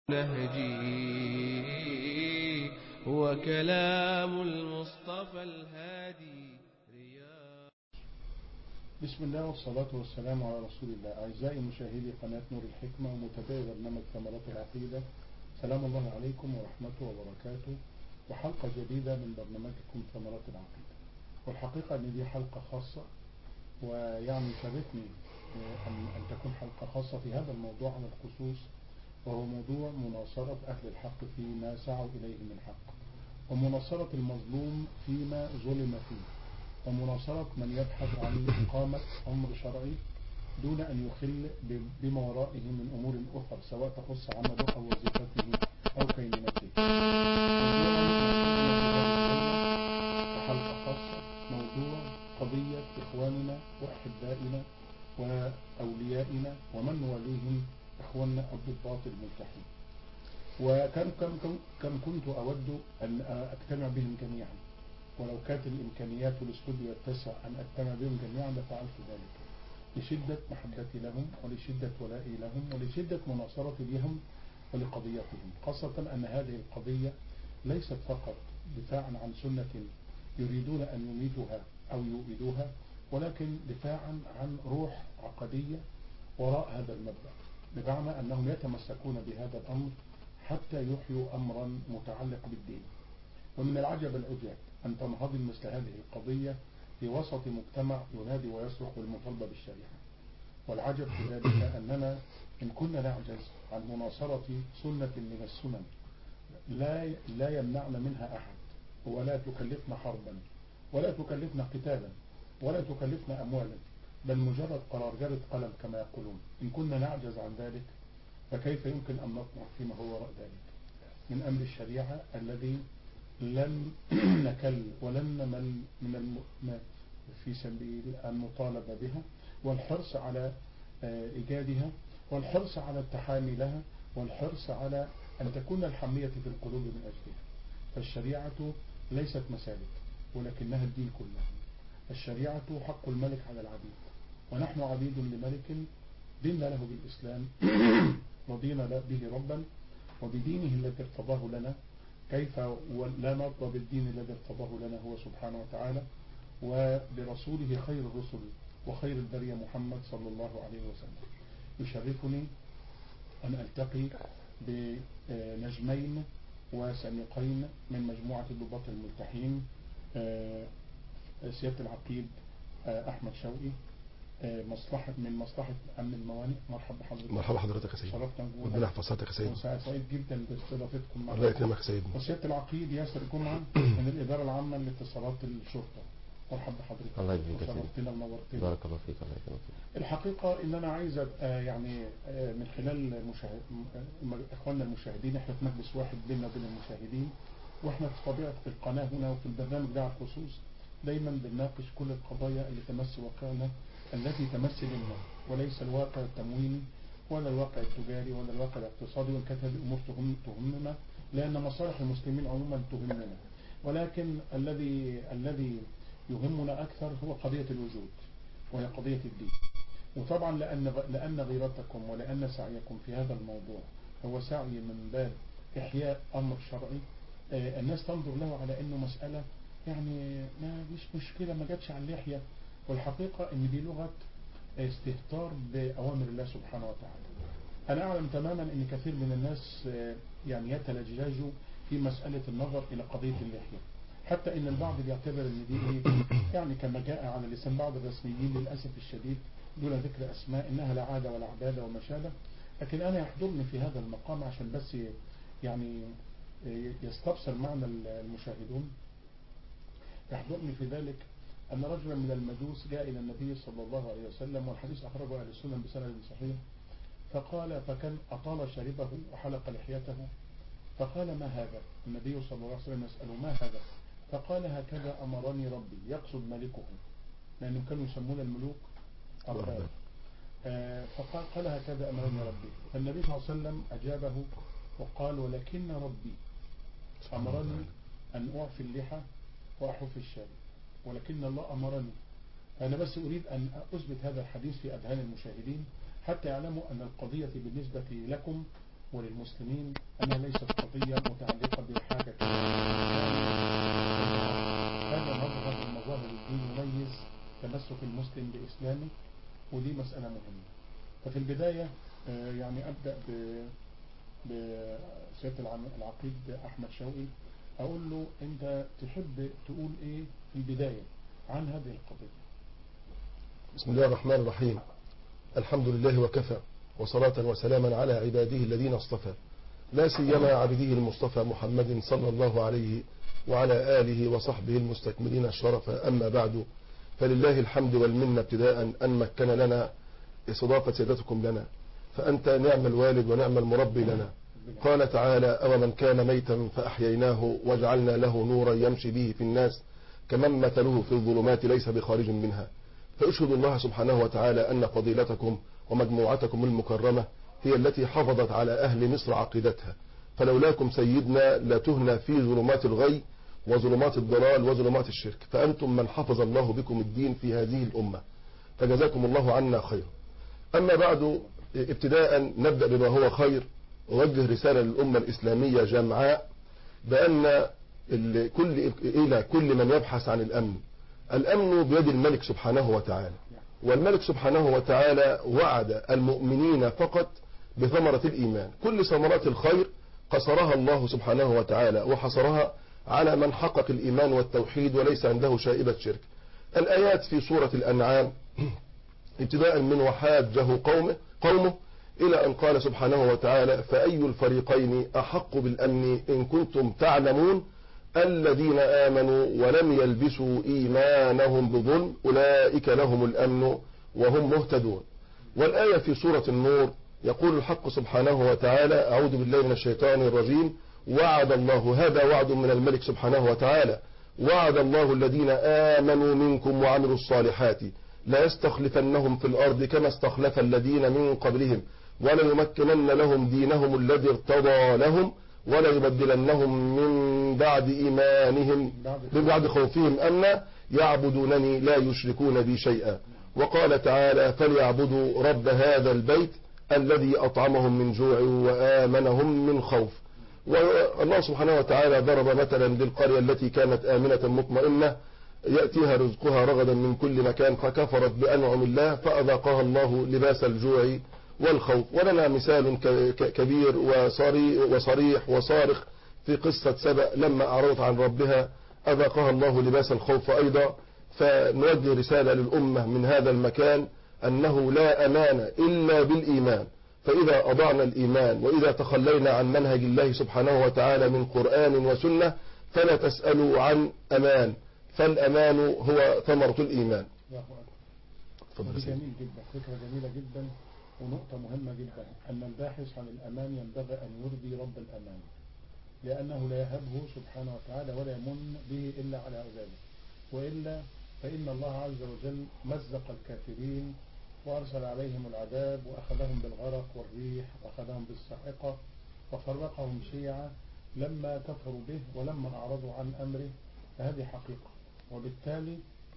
نهجي هو كلام المصطفى الهادي رياض بسم الله والصلاة والسلام على رسول الله أعزائي مشاهدي قناة نور الحكمة ومتابعي برنامج ثمرات العقيدة سلام الله عليكم ورحمته وبركاته وحلقة جديدة من برنامجكم ثمرات العقيدة والحقيقة أن دي حلقة خاصة ويعني شرفني أن أن تكون حلقة خاصة في هذا الموضوع على الخصوص وهو موضوع مناصرة أهل الحق فيما سعوا إليه من حق ومناصرة المظلوم فيما ظلم فيه ومناصرة من يبحث عن إقامة أمر شرعي دون أن يخل بما ورائه من أمور أخرى سواء تخص عمله أو وظيفته أو كينونته حلقة خاصة موضوع قضية إخواننا وأحبائنا وأوليائنا ومن نواليهم إخواننا الضباط الملتحين وكم كم كم كم كنت أود أن أجتمع بهم جميعا ولو كانت الإمكانيات والاستوديو يتسع أن أجتمع بهم جميعا لفعلت ذلك لشدة محبتي لهم ولشدة ولائي لهم ولشدة مناصرتي لهم ولقضيتهم خاصة أن هذه القضية ليست فقط دفاعا عن سنة يريدون أن يميتوها أو يؤيدوها ولكن دفاعا عن روح عقدية وراء هذا المبدأ بمعنى أنهم يتمسكون بهذا الأمر حتى يحيوا أمرا متعلق بالدين ومن العجب العجاب أن تنهضم مثل هذه القضية في وسط مجتمع ينادي ويصرخ بالمطالبة بالشريعة والعجب في ذلك أننا إن كنا نعجز عن مناصرة سنة من السنن لا لا يمنعنا منها أحد ولا تكلفنا حربا ولا تكلفنا قتالا ولا تكلفنا أموالا بل مجرد قرار جرد قلم كما يقولون إن كنا نعجز عن ذلك فكيف يمكن أن نطمع فيما هو وراء ذلك من أمر الشريعة الذي لن نكل ولن نمل من الم... في سبيل المطالبة بها والحرص على إيجادها والحرص على التحامي لها والحرص على أن تكون الحمية في القلوب من أجلها فالشريعة ليست مسالك ولكنها الدين كله الشريعة حق الملك على العبيد ونحن عبيد لملك دين له بالإسلام رضينا به ربا وبدينه الذي ارتضاه لنا كيف لا نرضى بالدين الذي ارتضاه لنا هو سبحانه وتعالى وبرسوله خير الرسل وخير البرية محمد صلى الله عليه وسلم يشرفني أن ألتقي بنجمين وسميقين من مجموعة الضباط الملتحين سيادة العقيد أحمد شوقي مصلحة من مصلحة أمن الموانئ مرحبا بحضرتك مرحبا حضرتك يا سيدي شرفتنا وجودك ربنا يحفظ حضرتك يا سيدي وسعيد جدا باستضافتكم معنا الله يكرمك يا سيدي وسيادة العقيد ياسر جمعة من الإدارة العامة لاتصالات الشرطة مرحبا بحضرتك الله يجزيك يا سيدي. شرفتنا ونورتنا بارك الله فيك الله يكرمك الحقيقة ان انا عايز أبقى يعني آه، من خلال مشاهد م- اخواننا المشاهدين احنا في مجلس واحد بيننا وبين المشاهدين واحنا في طبيعة في القناة هنا وفي البرنامج ده على الخصوص دايما بنناقش كل القضايا اللي تمس واقعنا التي تمس ديننا وليس الواقع التمويني ولا الواقع التجاري ولا الواقع الاقتصادي وان كانت هذه الامور تهم تهمنا لان مصالح المسلمين عموما تهمنا ولكن الذي الذي يهمنا اكثر هو قضية الوجود وهي قضية الدين وطبعا لأن لأن غيرتكم ولأن سعيكم في هذا الموضوع هو سعي من باب إحياء أمر شرعي آه، الناس تنظر له على أنه مسألة يعني ما مش مشكلة ما جاتش على اللحية والحقيقة أن دي لغة استهتار بأوامر الله سبحانه وتعالى أنا أعلم تماما أن كثير من الناس آه، يعني يتلجلجوا في مسألة النظر إلى قضية اللحية حتى ان البعض بيعتبر ان دي ايه يعني كما جاء على لسان بعض الرسميين للاسف الشديد دون ذكر اسماء انها لا عاده ولا عباده وما شابه لكن انا يحضرني في هذا المقام عشان بس يعني يستبصر معنا المشاهدون يحضرني في ذلك أن رجلا من المجوس جاء إلى النبي صلى الله عليه وسلم والحديث أخرجه أهل السنن بسند صحيح فقال فكان أطال شربه وحلق لحيته فقال ما هذا النبي صلى الله عليه وسلم يسأله ما هذا فقال هكذا أمرني ربي يقصد ملكه لأنهم كانوا يسمون الملوك أرباب آه فقال قال هكذا أمرني ربي فالنبي صلى الله عليه وسلم أجابه وقال ولكن ربي أمرني أن أعفي اللحى وأحف الشارب ولكن الله أمرني أنا بس أريد أن أثبت هذا الحديث في أذهان المشاهدين حتى يعلموا أن القضية بالنسبة لكم وللمسلمين أنها ليست قضية متعلقة بحاجة هذا مظهر من مظاهر الدين يميز تمسك المسلم بإسلامه ودي مسألة مهمة ففي البداية آه، يعني أبدأ ب بسيادة العم- العقيد أحمد شوقي أقول له أنت تحب تقول إيه في البداية عن هذه القضية بسم الله الرحمن الرحيم الحمد لله وكفى وصلاة وسلاما على عباده الذين اصطفى لا سيما عبده المصطفى محمد صلى الله عليه وعلى آله وصحبه المستكملين الشرف أما بعد فلله الحمد والمنة ابتداء أن مكن لنا استضافة سيادتكم لنا فأنت نعم الوالد ونعم المربي لنا قال تعالى أو من كان ميتا فأحييناه وجعلنا له نورا يمشي به في الناس كمن مثله في الظلمات ليس بخارج منها فأشهد الله سبحانه وتعالى أن فضيلتكم ومجموعتكم المكرمة هي التي حفظت على أهل مصر عقيدتها فلولاكم سيدنا لتهنى في ظلمات الغي وظلمات الضلال وظلمات الشرك فأنتم من حفظ الله بكم الدين في هذه الأمة فجزاكم الله عنا خير أما بعد ابتداء نبدأ بما هو خير أوجه رسالة للأمة الإسلامية جمعاء بأن ال- كل إلى كل من يبحث عن الأمن الأمن بيد الملك سبحانه وتعالى والملك سبحانه وتعالى وعد المؤمنين فقط بثمرة الإيمان كل ثمرات الخير قصرها الله سبحانه وتعالى وحصرها على من حقق الإيمان والتوحيد وليس عنده شائبة شرك الآيات في سورة الأنعام ابتداء من وحاجه قومه, قومه إلى أن قال سبحانه وتعالى فأي الفريقين أحق بالأمن إن كنتم تعلمون الذين آمنوا ولم يلبسوا إيمانهم بظلم أولئك لهم الأمن وهم مهتدون والآية في سورة النور يقول الحق سبحانه وتعالى أعوذ بالله من الشيطان الرجيم وعد الله هذا وعد من الملك سبحانه وتعالى وعد الله الذين آمنوا منكم وعملوا الصالحات لا يستخلفنهم في الأرض كما استخلف الذين من قبلهم ولا يمكنن لهم دينهم الذي ارتضى لهم ولا يبدلنهم من بعد إيمانهم من بعد خوفهم أمنا يعبدونني لا يشركون بي شيئا وقال تعالى فليعبدوا رب هذا البيت الذي أطعمهم من جوع وآمنهم من خوف والله سبحانه وتعالى ضرب مثلا للقرية التي كانت آمنة مطمئنة يأتيها رزقها رغدا من كل مكان فكفرت بأنعم الله فأذاقها الله لباس الجوع والخوف ولنا مثال ك- ك- كبير وصري- وصريح وصارخ في قصة سبأ لما أعرضت عن ربها أذاقها الله لباس الخوف أيضا فنوجه رسالة للأمة من هذا المكان أنه لا أمان إلا بالإيمان فإذا أضعنا الإيمان وإذا تخلينا عن منهج الله سبحانه وتعالى من قرآن وسنة فلا تسألوا عن أمان فالأمان هو ثمرة الإيمان الله أكبر تفضل يا دي سيدي. جميل جدا فكرة جميلة جدا ونقطة مهمة جدا أن الباحث عن الأمان ينبغي أن يرضي رب الأمان لأنه لا يهبه سبحانه وتعالى ولا يمن به إلا على عباده وإلا فإن الله عز وجل مزق الكافرين وأرسل عليهم العذاب وأخذهم بالغرق والريح وأخذهم بالصاعقة وفرقهم شيعا لما كفروا به ولما أعرضوا عن أمره فهذه حقيقة وبالتالي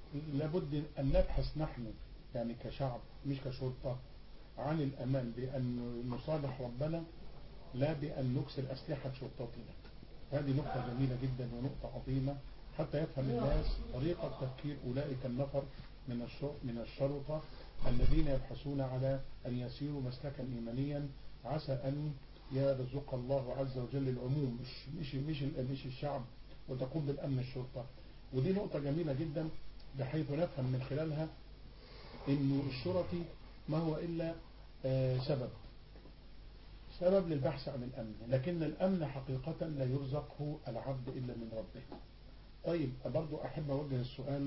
لابد أن نبحث نحن يعني كشعب مش كشرطة عن الأمان بأن نصالح ربنا لا بأن نكسر أسلحة شرطتنا هذه نقطة جميلة جدا ونقطة عظيمة حتى يفهم الناس طريقة تفكير أولئك النفر من الشر- من الشرطة الذين يبحثون على أن يسيروا مسلكا إيمانيا عسى أن يرزق الله عز وجل العموم مش مش مش, ال- مش الشعب وتقوم بالأمن الشرطة ودي نقطة جميلة جدا بحيث نفهم من خلالها إنه الشرطي ما هو إلا آه، سبب سبب للبحث عن الأمن لكن الأمن حقيقة لا يرزقه العبد إلا من ربه طيب برضو أحب أوجه السؤال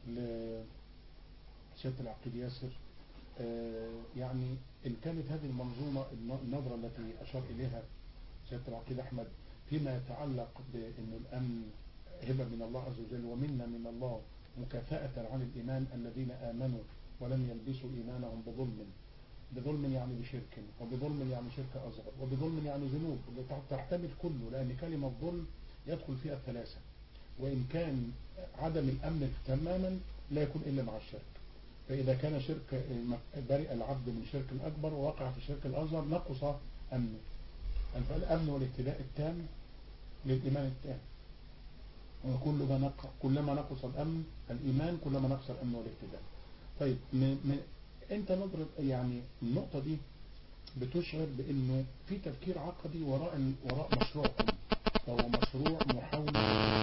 لسيادة العقيد ياسر آه، يعني إن كانت هذه المنظومة الن- النظرة التي أشار إليها سيادة العقيد أحمد فيما يتعلق بأن الأمن هبة من الله عز وجل ومنا من الله مكافأة عن الإيمان الذين آمنوا ولم يلبسوا إيمانهم بظلم بظلم يعني بشرك وبظلم يعني شرك أصغر وبظلم يعني ذنوب تحتمل كله لأن كلمة ظلم يدخل فيها الثلاثة وإن كان عدم الأمن تماما لا يكون إلا مع الشرك فإذا كان شرك برئ العبد من شرك الأكبر ووقع في الشرك الأصغر نقص أمنه فالأمن والاهتداء التام للإيمان التام وكل ما نق... كلما نقص الأمن الإيمان كلما نقص الأمن والاهتداء طيب م... م... أنت نظرة يعني النقطة دي بتشعر بأنه في تفكير عقدي وراء ال... وراء مشروعكم وهو مشروع محاولة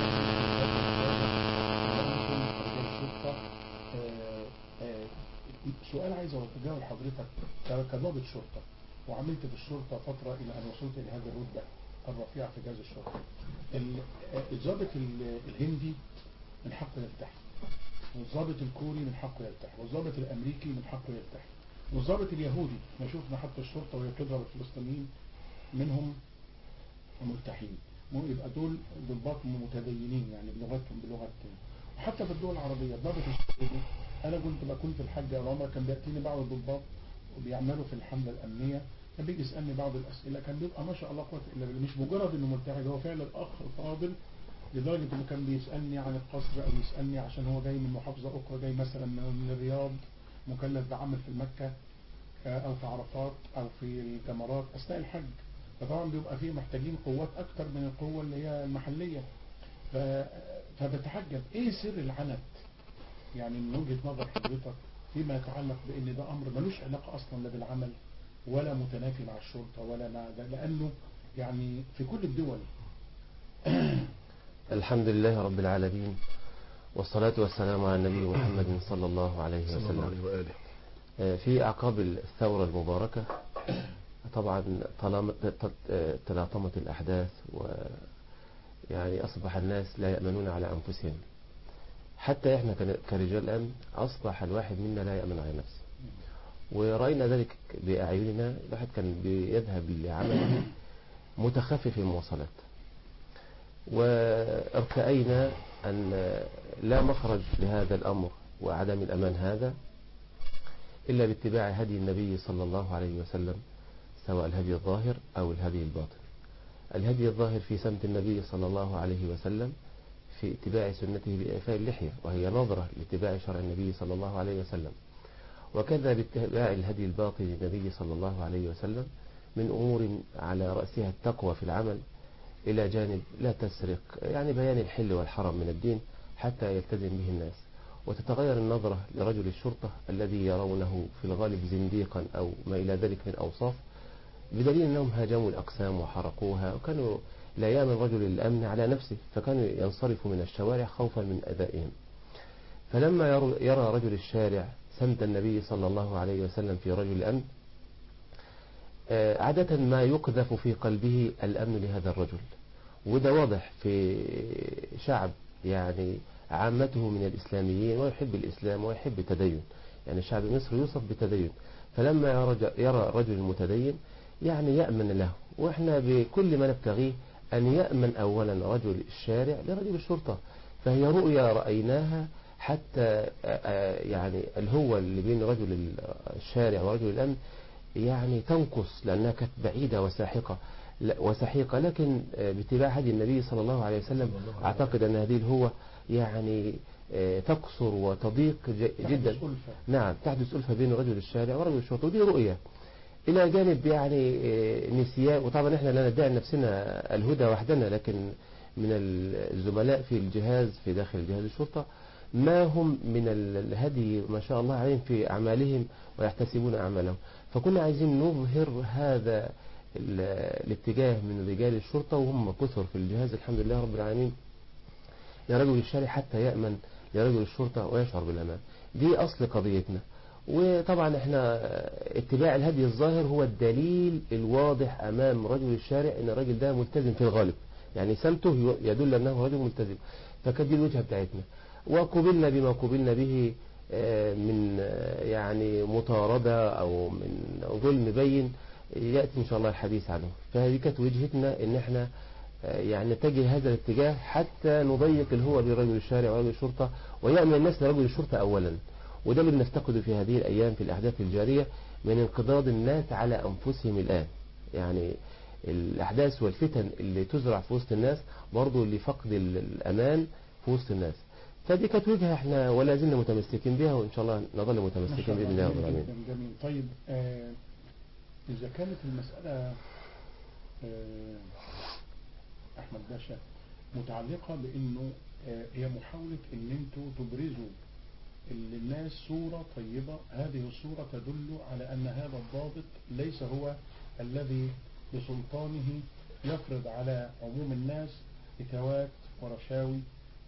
سؤال عايز أتجاوب حضرتك كضابط شرطة وعملت في الشرطة فترة إلى أن وصلت إلى هذه الرتبة الرفيعة في جهاز الشرطة الضابط الهندي من حقه يرتاح والضابط الكوري من حقه يرتاح والضابط الأمريكي من حقه يرتاح والضابط اليهودي ما شفنا حتى الشرطة وهي بتضرب الفلسطينيين منهم مرتاحين مو يبقى دول ضباط متدينين يعني بلغتهم بلغة وحتى في الدول العربية الضابط السعودي أنا كنت بكون في الحج أو العمرة كان بيأتيني بعض الضباط وبيعملوا في الحملة الأمنية كان بيجي يسألني بعض الأسئلة كان بيبقى ما شاء الله قوة إلا بالله مش مجرد إنه مرتاح هو فعلا الأخ فاضل لدرجة إنه كان بيسألني عن القصر أو يسألني عشان هو جاي من محافظة أخرى جاي مثلا من الرياض مكلف بعمل في مكة أو في عرفات أو في الجمرات أثناء الحج فطبعا بيبقى فيه محتاجين قوات أكتر من القوة اللي هي المحلية ف... فبتحجب إيه سر العنت يعني من وجهة نظر حضرتك فيما يتعلق بأن ده أمر ملوش علاقة أصلا لا بالعمل ولا متنافي مع الشرطة ولا مع ده لأنه يعني في كل الدول الحمد لله رب العالمين والصلاة والسلام على النبي محمد صلى الله عليه صلى الله وسلم عليه وآله في أعقاب الثورة المباركة طبعا طالما- تلاطمت الأحداث ويعني أصبح الناس لا يأمنون على أنفسهم حتى إحنا كن- كرجال أمن أصبح الواحد منا لا يأمن على نفسه ورأينا ذلك بأعيننا الواحد كان بيذهب لعمله متخفف المواصلات وارتأينا أن لا مخرج لهذا الأمر وعدم الأمان هذا إلا باتباع هدي النبي صلى الله عليه وسلم سواء الهدي الظاهر أو الهدي الباطن الهدي الظاهر في سمت النبي صلى الله عليه وسلم في اتباع سنته بإعفاء اللحية وهي نظرة لاتباع شرع النبي صلى الله عليه وسلم وكذا باتباع الهدي الباطن للنبي صلى الله عليه وسلم من أمور على رأسها التقوى في العمل إلى جانب لا تسرق يعني بيان الحل والحرم من الدين حتى يلتزم به الناس وتتغير النظرة لرجل الشرطة الذي يرونه في الغالب زنديقا أو ما إلى ذلك من أوصاف بدليل أنهم هاجموا الأقسام وحرقوها وكانوا لا يأمن رجل الأمن على نفسه فكانوا ينصرفوا من الشوارع خوفا من أذائهم فلما ير- يرى رجل الشارع سمت النبي صلى الله عليه وسلم في رجل الأمن آه، عادة ما يقذف في قلبه الأمن لهذا الرجل وده واضح في شعب يعني عامته من الإسلاميين ويحب الإسلام ويحب التدين يعني شعب مصر يوصف بالتدين فلما يرى يرى رجل متدين يعني يأمن له وإحنا بكل ما نبتغيه أن يأمن أولا رجل الشارع لرجل الشرطة فهي رؤيا رأيناها حتى آه، آه، يعني الهوة اللي بين رجل الشارع ورجل الأمن يعني تنقص لأنها كانت بعيدة وساحقة لا- وسحيقة لكن آه، باتباع هدي النبي صلى الله عليه وسلم أعتقد أن هذه الهوة يعني آه، تقصر وتضيق ج- جدا تحدث ألفة نعم تحدث ألفة بين رجل الشارع ورجل الشرطة ودي رؤية إلى جانب يعني آه، نسيان وطبعا إحنا لا ندعي نفسنا الهدى وحدنا لكن من الزملاء في الجهاز في داخل جهاز الشرطة ما هم من ال- الهدي ما شاء الله عليهم في أعمالهم ويحتسبون أعمالهم فكنا عايزين نظهر هذا ال- الاتجاه من رجال الشرطة وهم كثر في الجهاز الحمد لله رب العالمين لرجل الشارع حتى يأمن لرجل الشرطة ويشعر بالأمان دي أصل قضيتنا وطبعا احنا اتباع الهدي الظاهر هو الدليل الواضح أمام رجل الشارع ان الراجل ده ملتزم في الغالب يعني سمته يدل أنه رجل ملتزم فكانت دي الوجهة بتاعتنا وقبلنا بما قبلنا به آه، من آه، يعني مطاردة أو من ظلم بين يأتي إن شاء الله الحديث عنه فهذه كانت وجهتنا إن احنا آه، يعني نتجه هذا الاتجاه حتى نضيق الهوى لرجل الشارع ورجل الشرطة ويأمن الناس لرجل الشرطة أولا وده اللي بنفتقده في هذه الأيام في الأحداث الجارية من انقضاض الناس على أنفسهم الآن يعني الأحداث والفتن اللي تزرع في وسط الناس برضو لفقد ال- الأمان في وسط الناس فدي كانت وجهة احنا ولا زلنا متمسكين بها وإن شاء الله نظل ما متمسكين شاء بإذن الله الله رب جميل العالمين جدا جميل طيب آه إذا كانت المسألة آه، احمد باشا متعلقه بانه آه، هي محاوله ان انتوا تبرزوا للناس صوره طيبه هذه الصوره تدل على ان هذا الضابط ليس هو الذي بسلطانه يفرض على عموم الناس اتوات ورشاوي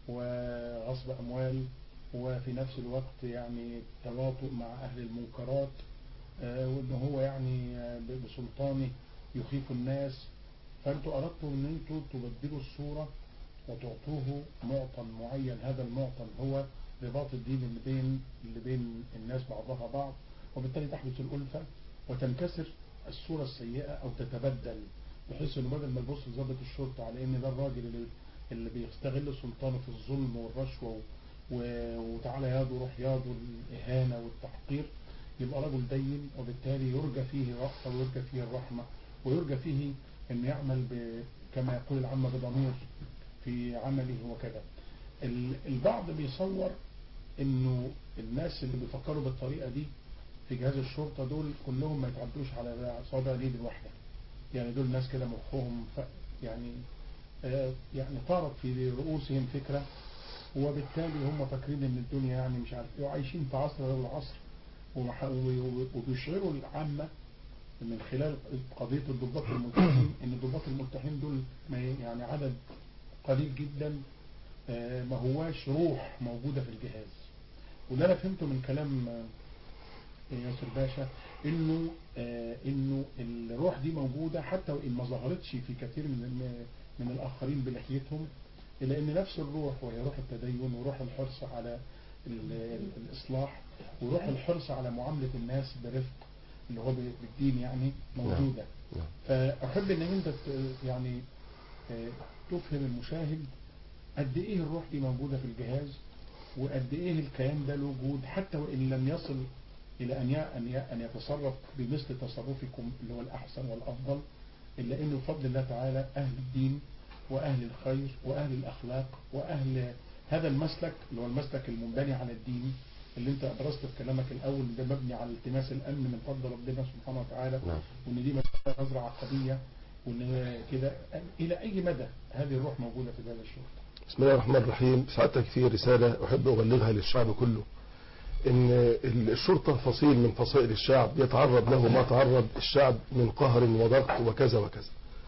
وغصب اموال وفي نفس الوقت يعني تواطؤ مع اهل المنكرات آه، وان هو يعني آه، ب- بسلطانه يخيف الناس فانتوا اردتوا ان انتوا تبدلوا الصورة وتعطوه معطى معين هذا المعطى هو رباط الدين اللي بين اللي بين الناس بعضها بعض وبالتالي تحدث الألفة وتنكسر الصورة السيئة أو تتبدل بحيث انه بدل ما يبص لضابط الشرطة على ان ده الراجل اللي, اللي بيستغل سلطانه في الظلم والرشوة و- وتعالى ياض وروح ياض والإهانة والتحقير يبقى رجل دين وبالتالي يرجى فيه رأفة ويرجى فيه الرحمة ويرجى فيه أن يعمل ب- كما يقول العامة بضمير في عمله وكذا ال- البعض بيصور انه الناس اللي بيفكروا بالطريقة دي في جهاز الشرطة دول كلهم ما يتعدوش على صابع اليد الواحدة يعني دول ناس كده مخهم ف يعني آه، يعني طارت في رؤوسهم فكرة وبالتالي هم فاكرين ان الدنيا يعني مش عارف ايه وعايشين في عصر غير العصر ومح- و- وبيشعروا العامة من خلال قضية الضباط الملتحين ان الضباط الملتحين دول ما ي- يعني عدد قليل جدا آه، ما هواش روح موجودة في الجهاز واللي انا فهمته من كلام آه، ياسر باشا انه آه، انه الروح دي موجودة حتى وان ما ظهرتش في كثير من من الاخرين بلحيتهم الا ان نفس الروح وهي روح التدين وروح الحرص على ال- ال- الاصلاح وروح الحرص على معاملة الناس برفق اللي هو بالدين يعني موجودة نعم. فاحب ان انت ت- يعني آه، تفهم المشاهد قد ايه الروح دي موجودة في الجهاز وقد ايه الكيان ده له وجود حتى وان لم يصل الى ان ي- ان ي- ان يتصرف بمثل تصرفكم اللي هو الاحسن والافضل الا انه بفضل الله تعالى اهل الدين واهل الخير واهل الاخلاق واهل هذا المسلك اللي هو المسلك المنبني على الدين اللي انت ابرزت في كلامك الاول ده مبني على التماس الامن من فضل ربنا سبحانه وتعالى نعم. وان دي نظرة عقدية وان كده الى اي مدى هذه الروح موجودة في هذا الشرطة بسم الله الرحمن الرحيم سعادتك في رسالة أحب أبلغها للشعب كله إن الشرطة فصيل من فصائل الشعب يتعرض له ما تعرض الشعب من قهر وضغط وكذا وكذا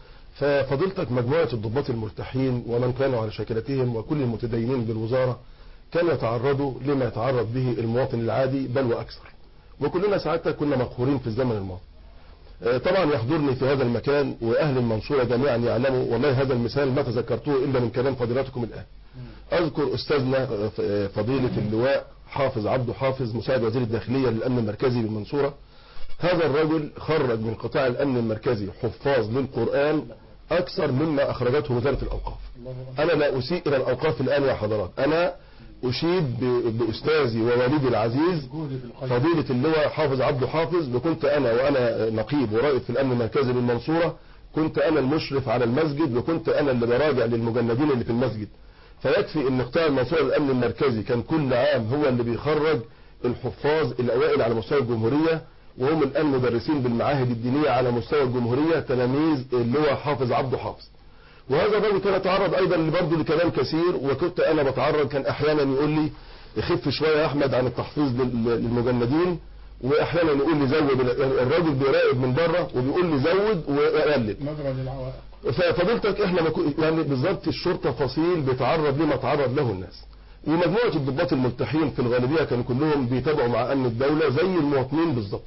ففضلتك مجموعة الضباط المرتاحين ومن كانوا على شاكلتهم وكل المتدينين بالوزارة كانوا يتعرضوا لما يتعرض به المواطن العادي بل وأكثر وكلنا سعادتك كنا مقهورين في الزمن الماضي آه، طبعا يحضرني في هذا المكان وأهل المنصورة جميعا يعلموا والله هذا المثال ما تذكرته إلا من كلام فضيلتكم الآن أذكر أستاذنا آه، ف- آه، فضيلة اللواء حافظ عبده حافظ مساعد وزير الداخلية للأمن المركزي بالمنصورة هذا الرجل خرج من قطاع الأمن المركزي حفاظ للقرآن أكثر مما أخرجته وزارة الأوقاف الله أكبر. أنا لا أسيء إلى الأوقاف الآن يا حضرات أنا أشيد ب- بأستاذي ووالدي العزيز جهدي في الخير فضيلة اللواء حافظ عبده حافظ وكنت أنا وأنا نقيب ورائد في الأمن المركزي بالمنصورة كنت أنا المشرف على المسجد وكنت أنا اللي براجع للمجندين اللي في المسجد فيكفي ان قطاع المنصورة الأمن المركزي كان كل عام هو اللي بيخرج الحفاظ الأوائل على مستوى الجمهورية وهم الآن مدرسين بالمعاهد الدينية على مستوى الجمهورية تلاميذ اللواء حافظ عبده حافظ وهذا الرجل كان يتعرض ايضا برضه لكلام كثير وكنت انا بتعرض كان احيانا يقول لي خف شويه يا احمد عن التحفيظ لل- للمجندين واحيانا يقول لي زود الراجل بيراقب من بره وبيقول لي زود وقلل نظرة للعوائق ففضيلتك احنا ما كو- يعني بالظبط الشرطه فصيل بيتعرض لما تعرض له الناس ومجموعه الضباط الملتحين في الغالبيه كانوا كلهم بيتابعوا مع امن الدوله زي المواطنين بالظبط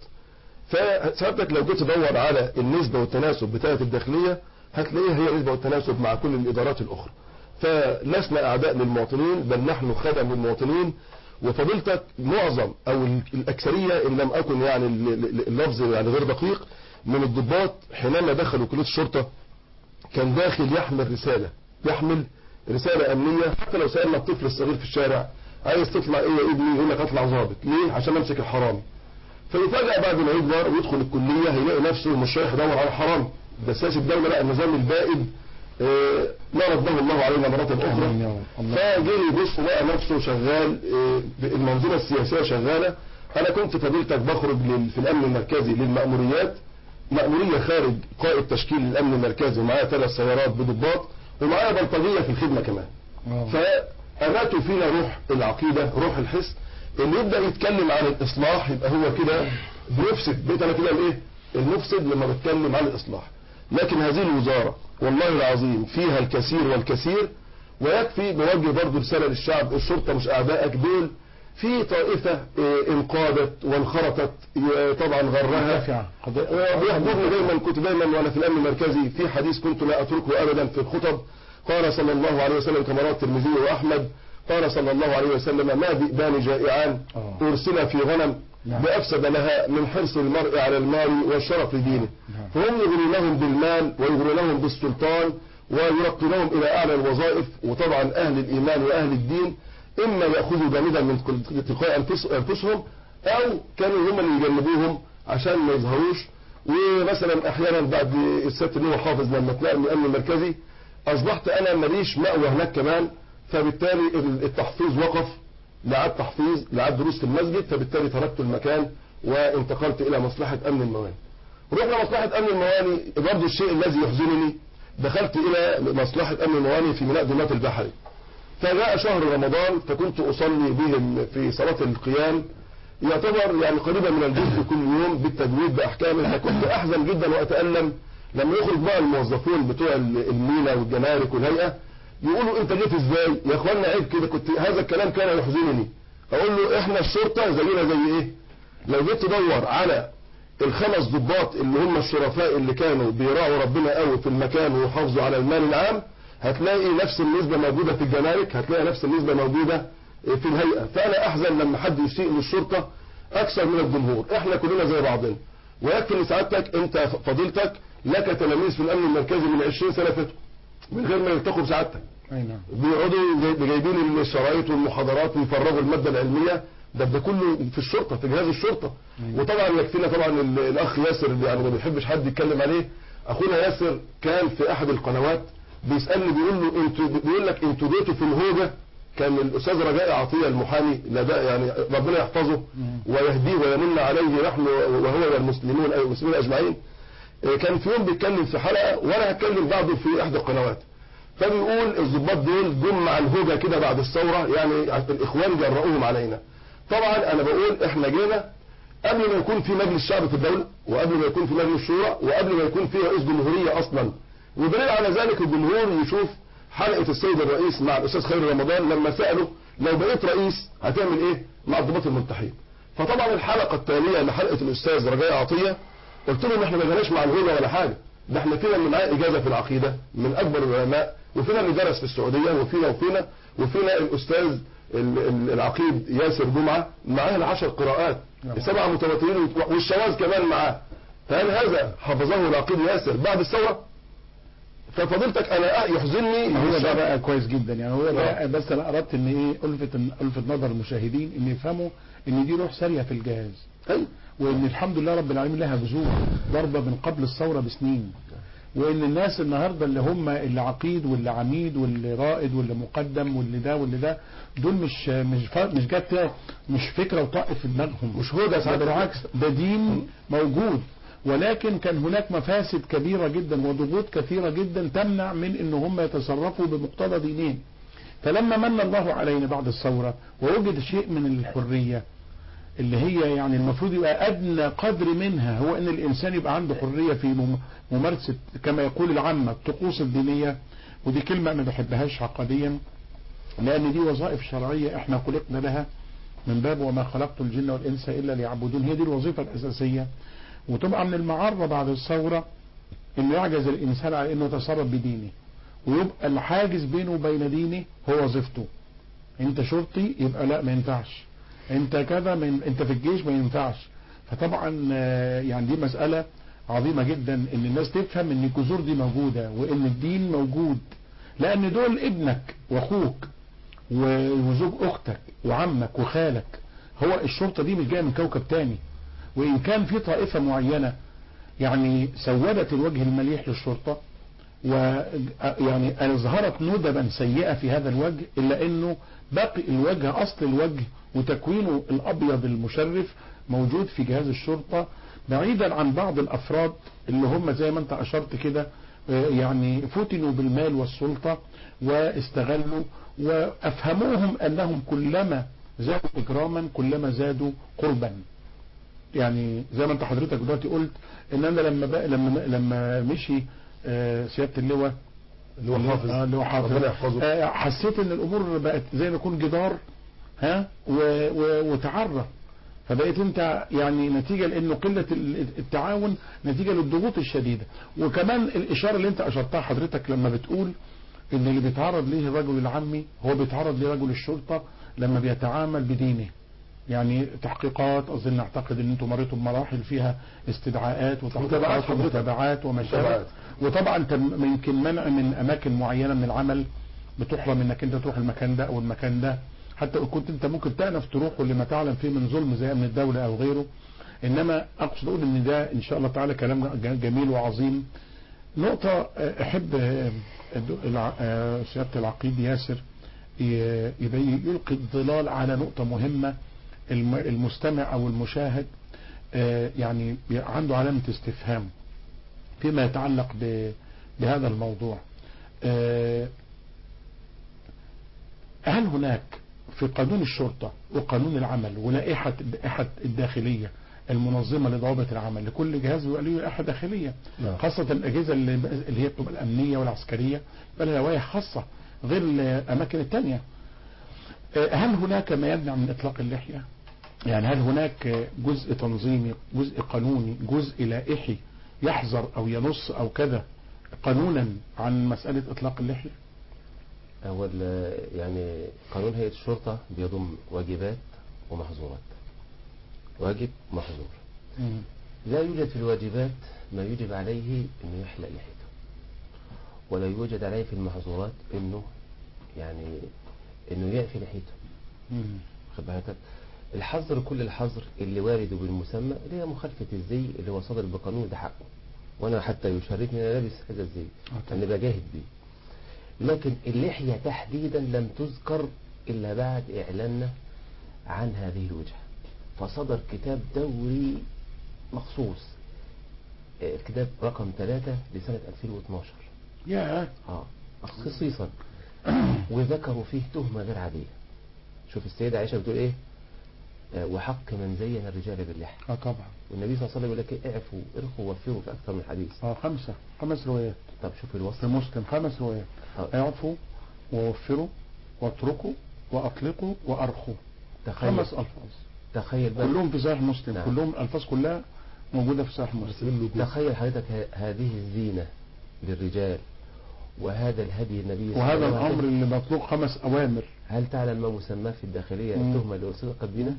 فساعتك لو جيت تدور على النسبه والتناسب بتاعه الداخليه هتلاقيها هي النسبه والتناسب مع كل الادارات الاخرى فلسنا اعداء للمواطنين بل نحن خدم للمواطنين وفضيلتك معظم او ال- الاكثريه ان لم اكن يعني ال- ال- اللفظ يعني غير دقيق من الضباط حينما دخلوا كليه الشرطه كان داخل يحمل رسالة يحمل رسالة أمنية حتى لو سألنا الطفل الصغير في الشارع عايز تطلع ايه يا ابني يقول لك اطلع ضابط ليه عشان امسك الحرامي فيفاجئ بعد ما يكبر ويدخل الكلية هيلاقي نفسه مش رايح يدور على حرامي ده سياسة الدولة لا النظام البائد آه، لا رده الله علينا مرات أخرى فجري يبص لقى نفسه شغال آه، المنظومة السياسية شغالة أنا كنت فضيلتك بخرج لل- في الأمن المركزي للمأموريات مأمورية خارج قائد تشكيل الأمن المركزي ومعايا ثلاث سيارات بضباط ومعايا بلطجية في الخدمة كمان آه. فأماتوا فينا روح العقيدة روح الحس اللي يبدأ يتكلم عن الإصلاح يبقى هو كده بيفسد بيت أنا كده الإيه المفسد لما بتكلم عن الإصلاح لكن هذه الوزارة والله العظيم فيها الكثير والكثير ويكفي بوجه برضه رسالة للشعب الشرطة مش أعدائك دول في طائفة اه، انقادت وانخرطت اه، طبعا غرها مرتفعة. قضية- ويحضرني دايما كنت دايما وانا في الامن المركزي في حديث كنت لا اتركه ابدا في الخطب قال صلى الله عليه وسلم كما رواه الترمذي واحمد قال صلى الله عليه وسلم ما ذئبان جائعان آه. ارسلا في غنم نعم. بافسد لها من حرص المرء على المال والشرف لدينه نعم. فهم يغرونهم بالمال ويغرونهم بالسلطان ويرقونهم الى اعلى الوظائف وطبعا اهل الايمان واهل الدين اما ياخذوا جانبا من كل- تلقاء أنفس- انفسهم او كانوا هم اللي يجنبوهم عشان ما يظهروش ومثلا احيانا بعد الست اللي هو حافظ لما اتنقل من الامن المركزي اصبحت انا ماليش مأوى هناك كمان فبالتالي ال- التحفيظ وقف لا عاد تحفيظ لا عاد دروس في المسجد فبالتالي تركت المكان وانتقلت الى مصلحة امن المواني رحنا مصلحة امن المواني برضه الشيء الذي يحزنني دخلت الى مصلحة امن المواني في ميناء دمياط البحري فجاء شهر رمضان فكنت أصلي بهم في صلاة القيام يعتبر يعني قريبا من الجزء كل يوم بالتجويد بأحكامه فكنت أحزن جدا وأتألم لما يخرج بقى الموظفون بتوع المينا والجمارك والهيئة يقولوا أنت جيت إزاي يا إخوانا عيب كده كنت هذا الكلام كان يحزنني أقول له إحنا الشرطة زينا زي إيه لو جيت تدور على الخمس ضباط اللي هم الشرفاء اللي كانوا بيراعوا ربنا قوي في المكان ويحافظوا على المال العام هتلاقي نفس النسبة موجودة في الجمارك هتلاقي نفس النسبة موجودة في الهيئة فأنا أحزن لما حد يسيء للشرطة أكثر من الجمهور إحنا كلنا زي بعضنا ويكفي إن سعادتك أنت فضيلتك لك تلاميذ في الأمن المركزي من 20 سنة فاتوا من غير ما يلتقوا بسعادتك اي نعم بيقعدوا جاي- جايبين الشرايط والمحاضرات ويفرغوا المادة العلمية ده ده كله في الشرطة في جهاز الشرطة وطبعا يكفينا طبعا ال- الأخ ياسر اللي يعني ما بيحبش حد يتكلم عليه أخونا ياسر كان في أحد القنوات بيسألني بيقول له انتوا بيقول لك انتوا جيتوا في الهوجة كان الأستاذ رجاء عطية المحامي لا ده يعني ربنا يحفظه ويهديه ويمن عليه نحن وهو والمسلمون أي المسلمين أجمعين إيه، كان في يوم بيتكلم في حلقة وأنا هتكلم بعده في إحدى القنوات فبيقول الضباط دول جم مع الهوجة كده بعد الثورة يعني الإخوان جرؤوهم علينا طبعا أنا بقول إحنا جينا قبل ما يكون في مجلس شعب في الدولة وقبل ما يكون في مجلس شورى وقبل ما يكون في رئيس جمهورية أصلا ودليل على ذلك الجمهور يشوف حلقة السيد الرئيس مع الأستاذ خير رمضان لما سأله لو بقيت رئيس هتعمل إيه مع الضباط الملتحين فطبعا الحلقة التالية لحلقة الأستاذ رجاء عطية قلت لهم احنا ما جيناش مع الهوجة ولا حاجة ده احنا فينا اللي معاه إجازة في العقيدة من أكبر العلماء وفينا اللي درس في السعودية وفينا وفينا وفينا الأستاذ ال- ال- العقيد ياسر جمعة معاه العشر قراءات نعم. سبعة متواترين والشواذ كمان معاه فهل هذا حفظه العقيد ياسر بعد الثورة ففضيلتك انا يحزنني هو ده الشعب. بقى كويس جدا يعني هو ده آه. بس انا اردت ان ايه الفت الفت نظر المشاهدين ان يفهموا ان دي روح ساريه في الجهاز أيوة. وان الحمد لله رب العالمين لها جذور ضربه من قبل الثوره بسنين وان الناس النهارده اللي هم اللي عقيد واللي عميد واللي رائد واللي مقدم واللي ده واللي ده دول مش مش ف- مش جت مش فكره وطائف في دماغهم مش هو ده ده سعادتك. بالعكس ده دين موجود ولكن كان هناك مفاسد كبيرة جدا وضغوط كثيرة جدا تمنع من ان هم يتصرفوا بمقتضى دينهم فلما من الله علينا بعد الثورة ووجد شيء من الحرية اللي هي يعني المفروض يبقى أدنى قدر منها هو أن الإنسان يبقى عنده حرية في مم- ممارسة كما يقول العامة الطقوس الدينية ودي كلمة ما بحبهاش عقديا لأن دي وظائف شرعية احنا خلقنا لها من باب وما خلقت الجن والإنس إلا ليعبدون هي دي الوظيفة الأساسية وتبقى من المعرة بعد الثورة انه يعجز الانسان على انه يتصرف بدينه ويبقى الحاجز بينه وبين دينه هو وظيفته انت شرطي يبقى لا ما ينفعش انت كذا من انت في الجيش ما ينفعش فطبعا آه، يعني دي مسألة عظيمة جدا ان الناس تفهم ان الجذور دي موجودة وان الدين موجود لان دول ابنك واخوك و- وزوج اختك وعمك وخالك هو الشرطة دي مش جاية من كوكب تاني وإن كان في طائفة معينة يعني سودت الوجه المليح للشرطة ويعني أظهرت ندبا سيئة في هذا الوجه إلا أنه باقي الوجه أصل الوجه وتكوينه الأبيض المشرف موجود في جهاز الشرطة بعيدا عن بعض الافراد اللي هم زي ما انت اشرت كده آه، يعني فتنوا بالمال والسلطة واستغلوا وافهموهم انهم كلما زادوا اجراما كلما زادوا قربا يعني زي ما انت حضرتك دلوقتي قلت ان انا لما بقى لما لما مشي آه، سياده اللواء اللي هو حافظ آه، اللي هو حافظ ربنا يحفظه آه، حسيت ان الامور بقت زي ما يكون جدار ها و- و- وتعرى فبقيت انت يعني نتيجة لانه قلة ال- التعاون نتيجة للضغوط الشديدة وكمان الاشارة اللي انت اشرتها حضرتك لما بتقول ان اللي بيتعرض ليه الرجل العامي هو بيتعرض لرجل الشرطة لما بيتعامل بدينه يعني تحقيقات اظن اعتقد ان انتم مريتوا بمراحل فيها متابعات استدعاءات وتحقيقات حضرتك. ومتابعات ومشاكل متابعات. وطبعا تم- يمكن منع من اماكن معينة من العمل بتحرم انك انت تروح المكان ده او المكان ده حتى لو كنت انت ممكن تأنف تروح لما تعلم فيه من ظلم زي امن الدولة او غيره انما اقصد اقول ان ده ان شاء الله تعالى كلام ج- جميل وعظيم نقطة آه، احب آه، الد- الع- آه، سيادة العقيد ياسر ي- يبي- يلقي الظلال على نقطة مهمة الم- المستمع او المشاهد آه، يعني عنده علامة استفهام فيما يتعلق ب- بهذا الموضوع آه، هل هناك في قانون الشرطة وقانون العمل ولائحة لائحة الداخلية المنظمة لضوابط العمل لكل جهاز بيبقى له لائحة داخلية نعم. خاصة الأجهزة اللي, اللي هي بتبقى الأمنية والعسكرية بل لوائح خاصة غير الأماكن التانية آه، هل هناك ما يمنع من إطلاق اللحية يعني هل هناك جزء تنظيمي جزء قانوني جزء لائحي يحظر أو ينص أو كذا قانونا عن مسألة إطلاق اللحية هو ال- يعني قانون هيئة الشرطة بيضم واجبات ومحظورات واجب محظور لا يوجد في الواجبات ما يجب عليه انه يحلق لحيته ولا يوجد عليه في المحظورات انه يعني انه يعفي لحيته مم. خد بالك الحظر كل الحظر اللي وارد بالمسمى اللي هي مخالفة الزي اللي هو صادر بقانون ده حقه وانا حتى يشرفني ان انا لابس هذا الزي آه، انا بجاهد بيه لكن اللحية تحديدا لم تذكر الا بعد اعلاننا عن هذه الوجهة فصدر كتاب دوري مخصوص آه، الكتاب رقم 3 لسنة 2012 يا اه خصيصا وذكروا فيه تهمة غير عادية شوف السيدة عائشة بتقول ايه آه، وحق من زين الرجال باللحى اه طبعا والنبي صلى الله عليه وسلم يقول لك إيه؟ اعفوا ارخوا وفروا في اكثر من حديث اه خمسة خمس روايات طب شوف الوصف في مسلم خمس روايات آه. اعفوا ووفروا واتركوا واطلقوا وارخوا تخيل خمس الفاظ تخيل بقى كلهم في صحيح مسلم نعم. كلهم الالفاظ كلها موجودة في صحيح مسلم مسلم له جزء. تخيل حضرتك ه- هذه الزينة للرجال وهذا الهدي النبي صلى وهذا الله عليه الامر وسلم اللي مطلوب خمس اوامر هل تعلم ما مسماه في الداخلية مم. التهمة اللي أرسلت بنا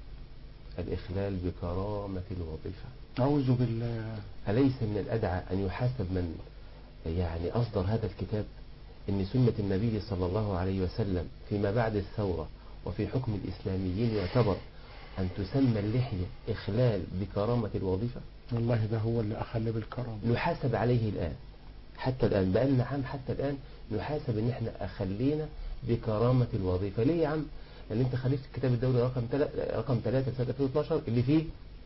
الإخلال بكرامة الوظيفة اعوذ بالله أليس من الأدعى أن يحاسب من يعني أصدر هذا الكتاب إن سنة النبي صلى الله عليه وسلم فيما بعد الثورة وفي حكم الإسلاميين يعتبر أن تسمى اللحية إخلال بكرامة الوظيفة والله ده هو اللي اخل بالكرم نحاسب عليه الآن حتى الآن بقالنا عام حتى الآن نحاسب إن إحنا أخلينا بكرامة الوظيفة ليه يا عم؟ لأن أنت خليت الكتاب الدولي رقم تل... رقم 3 سنة 2012 اللي فيه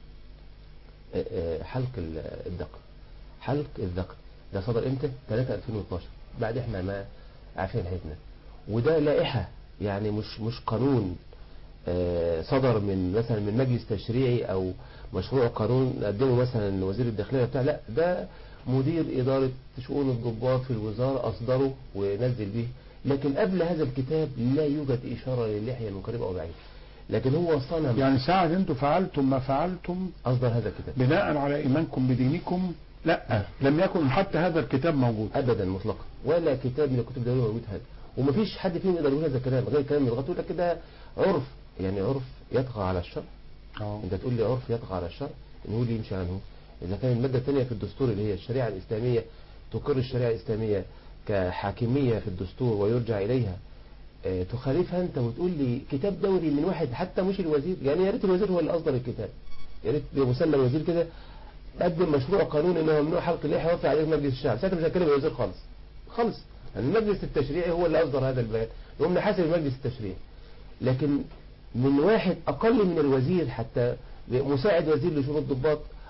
آه، آه، حلق ال- الذقن حلق الذقن ده صدر امتى 3 2012 بعد احنا ما عارفين حياتنا وده لائحة يعني مش مش قانون آه، صدر من مثلا من مجلس تشريعي او مشروع قانون قدمه مثلا وزير الداخلية بتاع لا ده مدير إدارة شؤون الضباط في الوزارة أصدره ونزل به لكن قبل هذا الكتاب لا يوجد إشارة للحية من قريب أو بعيد لكن هو صنم يعني ساعة انتم فعلتم ما فعلتم أصدر هذا الكتاب بناء على ايمانكم بدينكم لا لم يكن حتى هذا الكتاب موجود ابدا مطلقا ولا كتاب من الكتب الدوليه موجود هذا ومفيش حد فيهم يقدر يقول هذا الكلام غير كلام يضغط يقول لك كده عرف يعني عرف يطغى على الشرع اه انت تقول لي عرف يطغى على الشرع ان هو اللي يمشي عنه اذا كان الماده الثانيه في الدستور اللي هي الشريعه الاسلاميه تقر الشريعه الاسلاميه كحاكميه في الدستور ويرجع اليها آه، تخالفها انت وتقول لي كتاب دوري من واحد حتى مش الوزير يعني يا ريت الوزير هو اللي اصدر الكتاب يا ريت بمسمى الوزير كده قدم مشروع قانون انه ممنوع حلق اللحيه ويرفع عليه مجلس الشعب ساعتها مش هتكلم الوزير خالص خالص يعني المجلس التشريعي هو اللي اصدر هذا البيان نقوم نحاسب المجلس التشريعي لكن من واحد اقل من الوزير حتى مساعد وزير لشؤون الضباط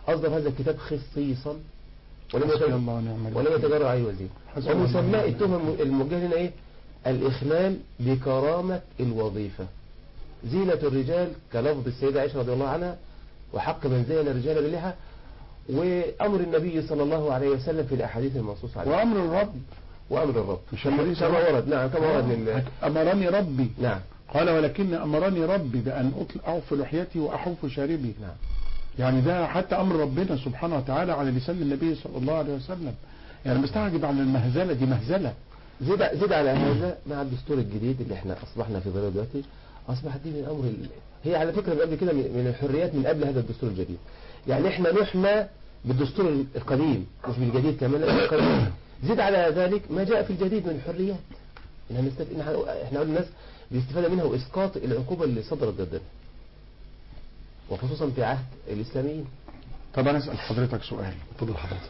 أصدر هذا الكتاب خصيصا ولم حسبي يتجرأ الله ونعم الوكيل. ولم يتجرأ عليه وزير حسبي الله ونعم ومسمى الوكيل. التهم الموجهة هنا إيه الإخلال بكرامة الوظيفة زينة الرجال كلفظ السيدة عائشة رضي الله عنها وحق من زين الرجال باللحى وأمر النبي صلى الله عليه وسلم في الأحاديث المنصوص عليها وأمر الرب وأمر الرب مش الحديث كما الرب. ورد نعم كما ورد لل... أمرني ربي نعم قال ولكن أمرني ربي بأن أطل- أعف لحيتي وأحف شاربي نعم يعني ده حتى أمر ربنا سبحانه وتعالى على لسان النبي صلى الله عليه وسلم يعني مستعجب على المهزلة دي مهزلة زيد زيد على هذا مع الدستور الجديد اللي احنا اصبحنا في ظله دلوقتي اصبحت دي من امر ال... هي على فكره من قبل كده من من الحريات من قبل هذا الدستور الجديد يعني احنا نحمى بالدستور القديم مش بالجديد كمان لا بالقديم زيد على ذلك ما جاء في الجديد من الحريات إنها نستف... إنها... احنا قلنا الناس بالاستفاده منها واسقاط العقوبه اللي صدرت ضدنا وخصوصا في عهد الاسلاميين طب أنا أسأل حضرتك سؤال اتفضل حضرتك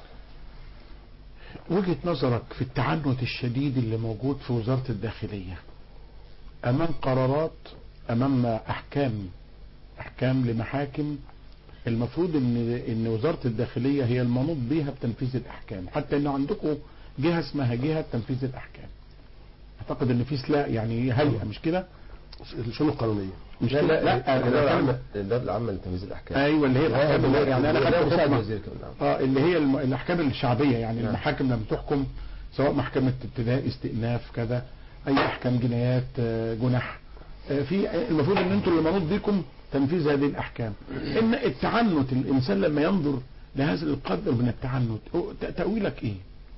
وجهة نظرك في التعنت الشديد اللي موجود في وزارة الداخلية أمام قرارات أمام أحكام أحكام لمحاكم المفروض إن إن وزارة الداخلية هي المنوط بيها بتنفيذ الأحكام حتى إن عندكم جهة اسمها جهة تنفيذ الأحكام أعتقد إن في سلاح يعني هيئة مش كده؟ الشؤون القانونية مش لا كده؟ لا أنا الاداره بتكلم- العامه الاداره العامه لتنفيذ الاحكام ايوه اللي هي الاحكام اللي يعني انا خدت مساعد حكم وزير كمان نعم. اه اللي هي الم- الاحكام الشعبيه يعني نعم. المحاكم لما تحكم سواء محكمه ابتداء استئناف كذا اي احكام جنايات آه، جنح آه، في المفروض ان انتوا اللي منوط بيكم تنفيذ هذه الاحكام ان التعنت الانسان لما ينظر لهذا القدر من التعنت هو ت- تاويلك ايه؟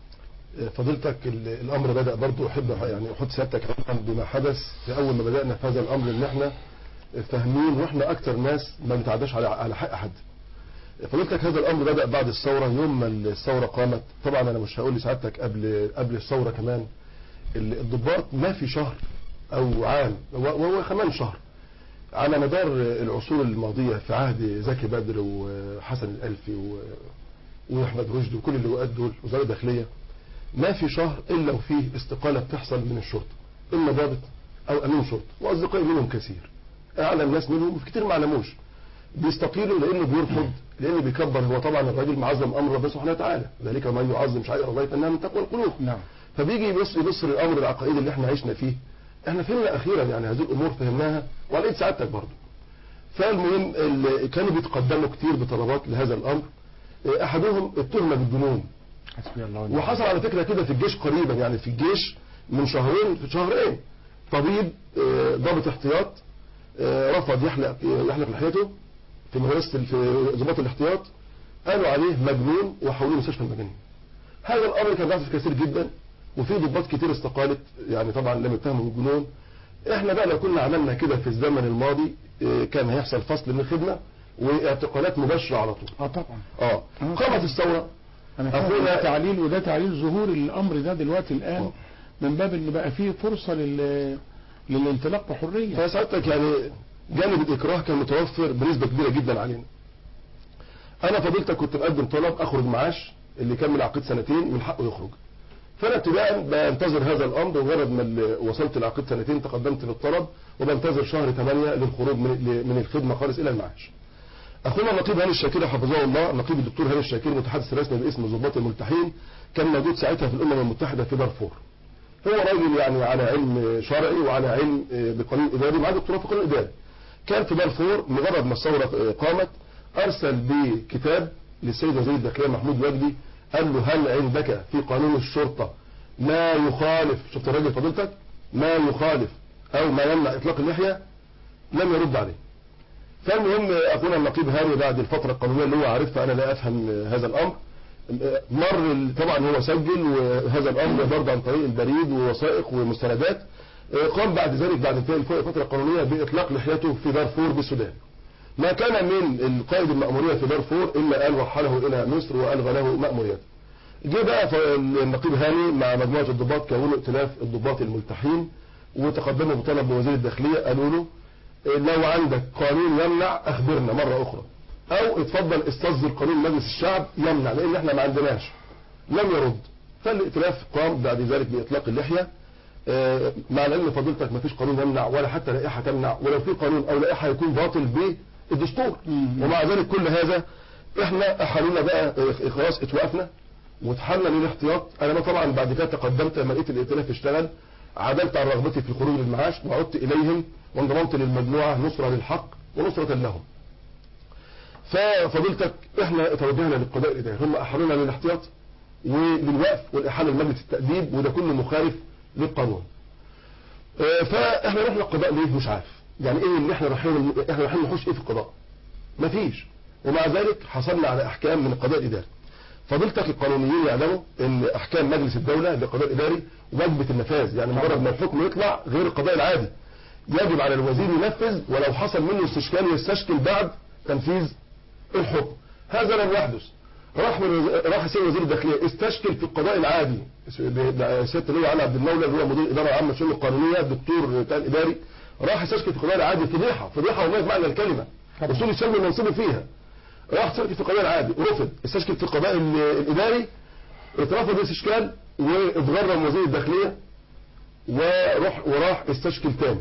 فضيلتك ال- الامر بدا برضو احب يعني احط سيادتك علما بما حدث في اول ما بدانا في هذا الامر ان احنا فاهمين واحنا اكتر ناس ما بنتعداش على على حق حد فضيلتك هذا الامر بدا بعد الثوره يوم ما الثوره قامت طبعا انا مش هقول لسعادتك قبل قبل الثوره كمان ال- الضباط ما في شهر او عام وهو كمان شهر على مدار العصور الماضيه في عهد زكي بدر وحسن الالفي و- واحمد رشدي وكل اللواءات دول وزاره الداخليه ما في شهر الا وفيه استقاله بتحصل من الشرطه اما ضابط او امين شرطه واصدقائي منهم كثير اعلم ناس منهم وفي كتير ما علموش بيستقيلوا لانه بيرفض لانه بيكبر هو طبعا الراجل معظم امر ربنا سبحانه وتعالى ذلك ما يعظم شعائر الله فانها من تقوى القلوب نعم فبيجي يبص يبص للامر العقائدي اللي احنا عشنا فيه احنا فهمنا اخيرا يعني هذه الامور فهمناها وعلى ايد سعادتك برضه فالمهم ال- كانوا بيتقدموا كتير بطلبات لهذا الامر اه، احدهم التهمه بالجنون حسبي الله ونعم وحصل على فكرة كده في الجيش قريبا يعني في الجيش من شهرين في شهرين طبيب آه، ضابط احتياط آه، رفض يحلق يحلق لحيته في مدرسة ال- في ضباط الاحتياط قالوا عليه مجنون وحولوه مستشفى المجانين هذا الامر كان بيحصل كثير جدا وفي ضباط كتير استقالت يعني طبعا لم يتهموا بالجنون احنا بقى لو كنا عملنا كده في الزمن الماضي آه، كان هيحصل فصل من الخدمة واعتقالات مباشرة على طول اه طبعا اه قامت الثورة انا فاهم أخونا- التعليل وده تعليل ظهور الامر ده دلوقتي الان آه. من باب ان بقى فيه فرصه لل للانطلاق بحريه فسعادتك يعني جانب الإكراه كان متوفر بنسبة كبيرة جدا علينا أنا فضيلتك كنت مقدم طلب أخرج معاش اللي كان من عقد سنتين من حقه يخرج فأنا ابتداء بنتظر هذا الأمر ومجرد ما ال- وصلت لعقد سنتين تقدمت للطلب وبنتظر شهر 8 للخروج من من الخدمة خالص إلى المعاش أخونا النقيب هاني الشاكري حفظه الله النقيب الدكتور هاني الشاكري المتحدث الرسمي باسم ضباط الملتحين كان موجود ساعتها في الأمم المتحدة في دارفور هو راجل يعني على علم شرعي وعلى علم آه، بقانون إداري ومعاه دكتوراه في قانون إداري كان في دارفور مجرد ما الثورة آه، قامت أرسل بكتاب للسيد وزير الداخلية محمود وجدي قال له هل عندك في قانون الشرطة ما يخالف شفت الراجل فضيلتك ما يخالف أو ما يمنع إطلاق اللحية لم يرد عليه فالمهم اخونا النقيب هاني بعد الفتره القانونيه اللي هو عارفها انا لا افهم هذا الامر مر ال- طبعا هو سجل وهذا الامر برضه عن طريق البريد ووثائق ومستندات قام بعد ذلك بعد انتهاء الفتره القانونيه باطلاق لحيته في دارفور بالسودان ما كان من القائد المأمورية في دارفور إلا أن رحله إلى مصر وألغى له مأموريته جه بقى النقيب هاني مع مجموعة الضباط كونوا ائتلاف الضباط الملتحين وتقدموا بطلب لوزير الداخلية قالوا له لو عندك قانون يمنع اخبرنا مرة اخرى او اتفضل استصدر قانون مجلس الشعب يمنع لان احنا ما عندناش لم يرد فالائتلاف قام بعد ذلك باطلاق اللحية آه، مع العلم فضيلتك ما فيش قانون يمنع ولا حتى لائحة تمنع ولو في قانون او لائحة يكون باطل بالدستور مم. ومع ذلك كل هذا احنا احالونا بقى اه، خلاص اتوقفنا واتحلنا للاحتياط انا بقى طبعا بعد كده تقدمت لما لقيت الائتلاف اشتغل عدلت عن رغبتي في الخروج للمعاش وعدت اليهم وانضممت للمجموعه نصره للحق ونصره لهم. ففضيلتك احنا توجهنا للقضاء الاداري هم احالونا للاحتياط وللوقف والاحاله لمجلس التاديب وده كله مخالف للقانون. اه، فاحنا رحنا القضاء ليه مش عارف يعني ايه اللي احنا رايحين احنا رايحين نحوش ايه في القضاء مفيش ومع ذلك حصلنا على احكام من القضاء الاداري فضيلتك القانونيين يعلموا ان احكام مجلس الدوله للقضاء الاداري واجبه النفاذ يعني مجرد ما الحكم يطلع غير القضاء العادي يجب على الوزير ينفذ ولو حصل منه استشكال يستشكل بعد تنفيذ الحكم هذا لم يحدث راح من راح سيد وزير الداخليه استشكل في القضاء العادي سياده اللواء علي عبد المولى اللي هو مدير الاداره العامه للشؤون القانونيه الدكتور بتاع الاداري راح استشكل في القضاء العادي فضيحه فضيحه والله بمعنى الكلمه اصول الشرب منصبه فيها راح استشكل في القضاء العادي رفض استشكل في القضاء ال- الاداري اترفض الاستشكال واتغرم وزير الداخليه وروح وراح استشكل تاني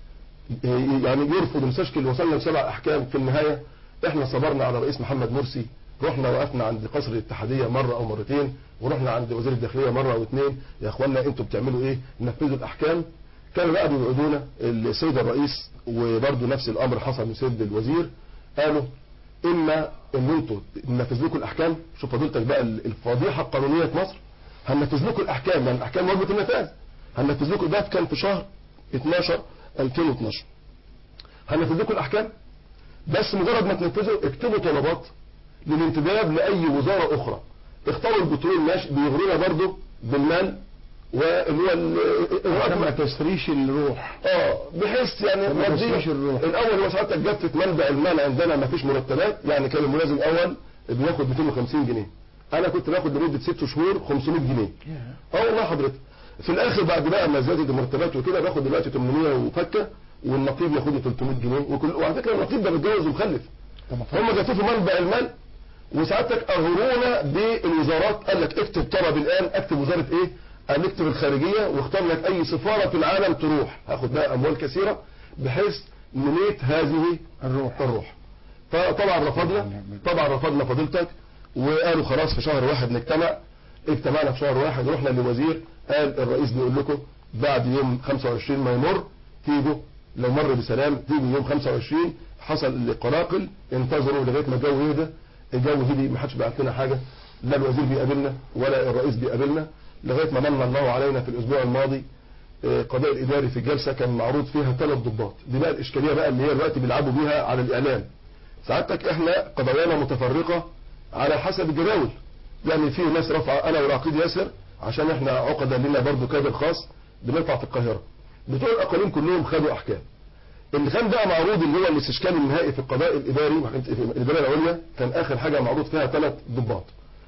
يعني يرفض المستشكل وصلنا لسبع احكام في النهايه احنا صبرنا على رئيس محمد مرسي رحنا وقفنا عند قصر الاتحاديه مره او مرتين ورحنا عند وزير الداخليه مره او اتنين يا اخوانا انتوا بتعملوا ايه نفذوا الاحكام كانوا بقى بيوعدونا السيد الرئيس وبرده نفس الامر حصل من سيد الوزير قالوا اما ان انتوا ننفذ لكم الاحكام شوف فضيلتك بقى الفضيحه القانونيه في مصر هننفذ لكم الاحكام يعني الاحكام واجبه النفاذ هننفذ لكم ده كان في شهر 12 2012 هننفذ لكم الاحكام بس مجرد ما تنفذوا اكتبوا طلبات للانتداب لاي وزاره اخرى اختاروا البترول ماشي بيغرونا برضه بالمال واللي هو ال- عشان ما الرقم تسريش الروح اه بحيث يعني ما ماديا تسريش الروح. الاول هو ساعتها جت منبع المال عندنا ما فيش مرتبات يعني كان الملازم الاول بياخد 250 جنيه انا كنت باخد لمده ست شهور 500 جنيه اه والله حضرتك في الاخر بعد بقى ما زادت المرتبات وكده باخد دلوقتي 800 وفكه والنقيب ياخد له 300 جنيه وكل وعلى فكره النقيب ده متجوز ومخلف طب هم جاتوا في منبع المال وساعتك اغرونا بالوزارات قال لك اكتب طلب الان اكتب وزاره ايه؟ قال نكتب الخارجيه واختار لك اي سفاره في العالم تروح هاخد بقى اموال كثيره بحيث نميت هذه الروح الروح فطبعا رفضنا طبعا رفضنا فضيلتك وقالوا خلاص في شهر واحد نجتمع اجتمعنا في شهر واحد رحنا للوزير قال الرئيس بيقول لكم بعد يوم 25 ما يمر تيجوا لو مر بسلام تيجوا يوم 25 حصل قلاقل انتظروا لغايه ما الجو يهدى الجو هدي ما حدش بعت لنا حاجه لا الوزير بيقابلنا ولا الرئيس بيقابلنا لغايه ما من الله علينا في الاسبوع الماضي آه، قضاء الاداري في جلسه كان معروض فيها ثلاث ضباط دي بقى الاشكاليه بقى اللي هي دلوقتي بيلعبوا بيها على الاعلام سعادتك احنا قضايانا متفرقه على حسب الجداول يعني في ناس رفع انا والعقيد ياسر عشان احنا عقد لنا برضو كادر خاص بنرفع في القاهره بتوع الاقاليم كلهم خدوا احكام اللي كان بقى معروض اللي هو الاستشكال النهائي في القضاء الاداري في الاداره العليا كان اخر حاجه معروض فيها ثلاث ضباط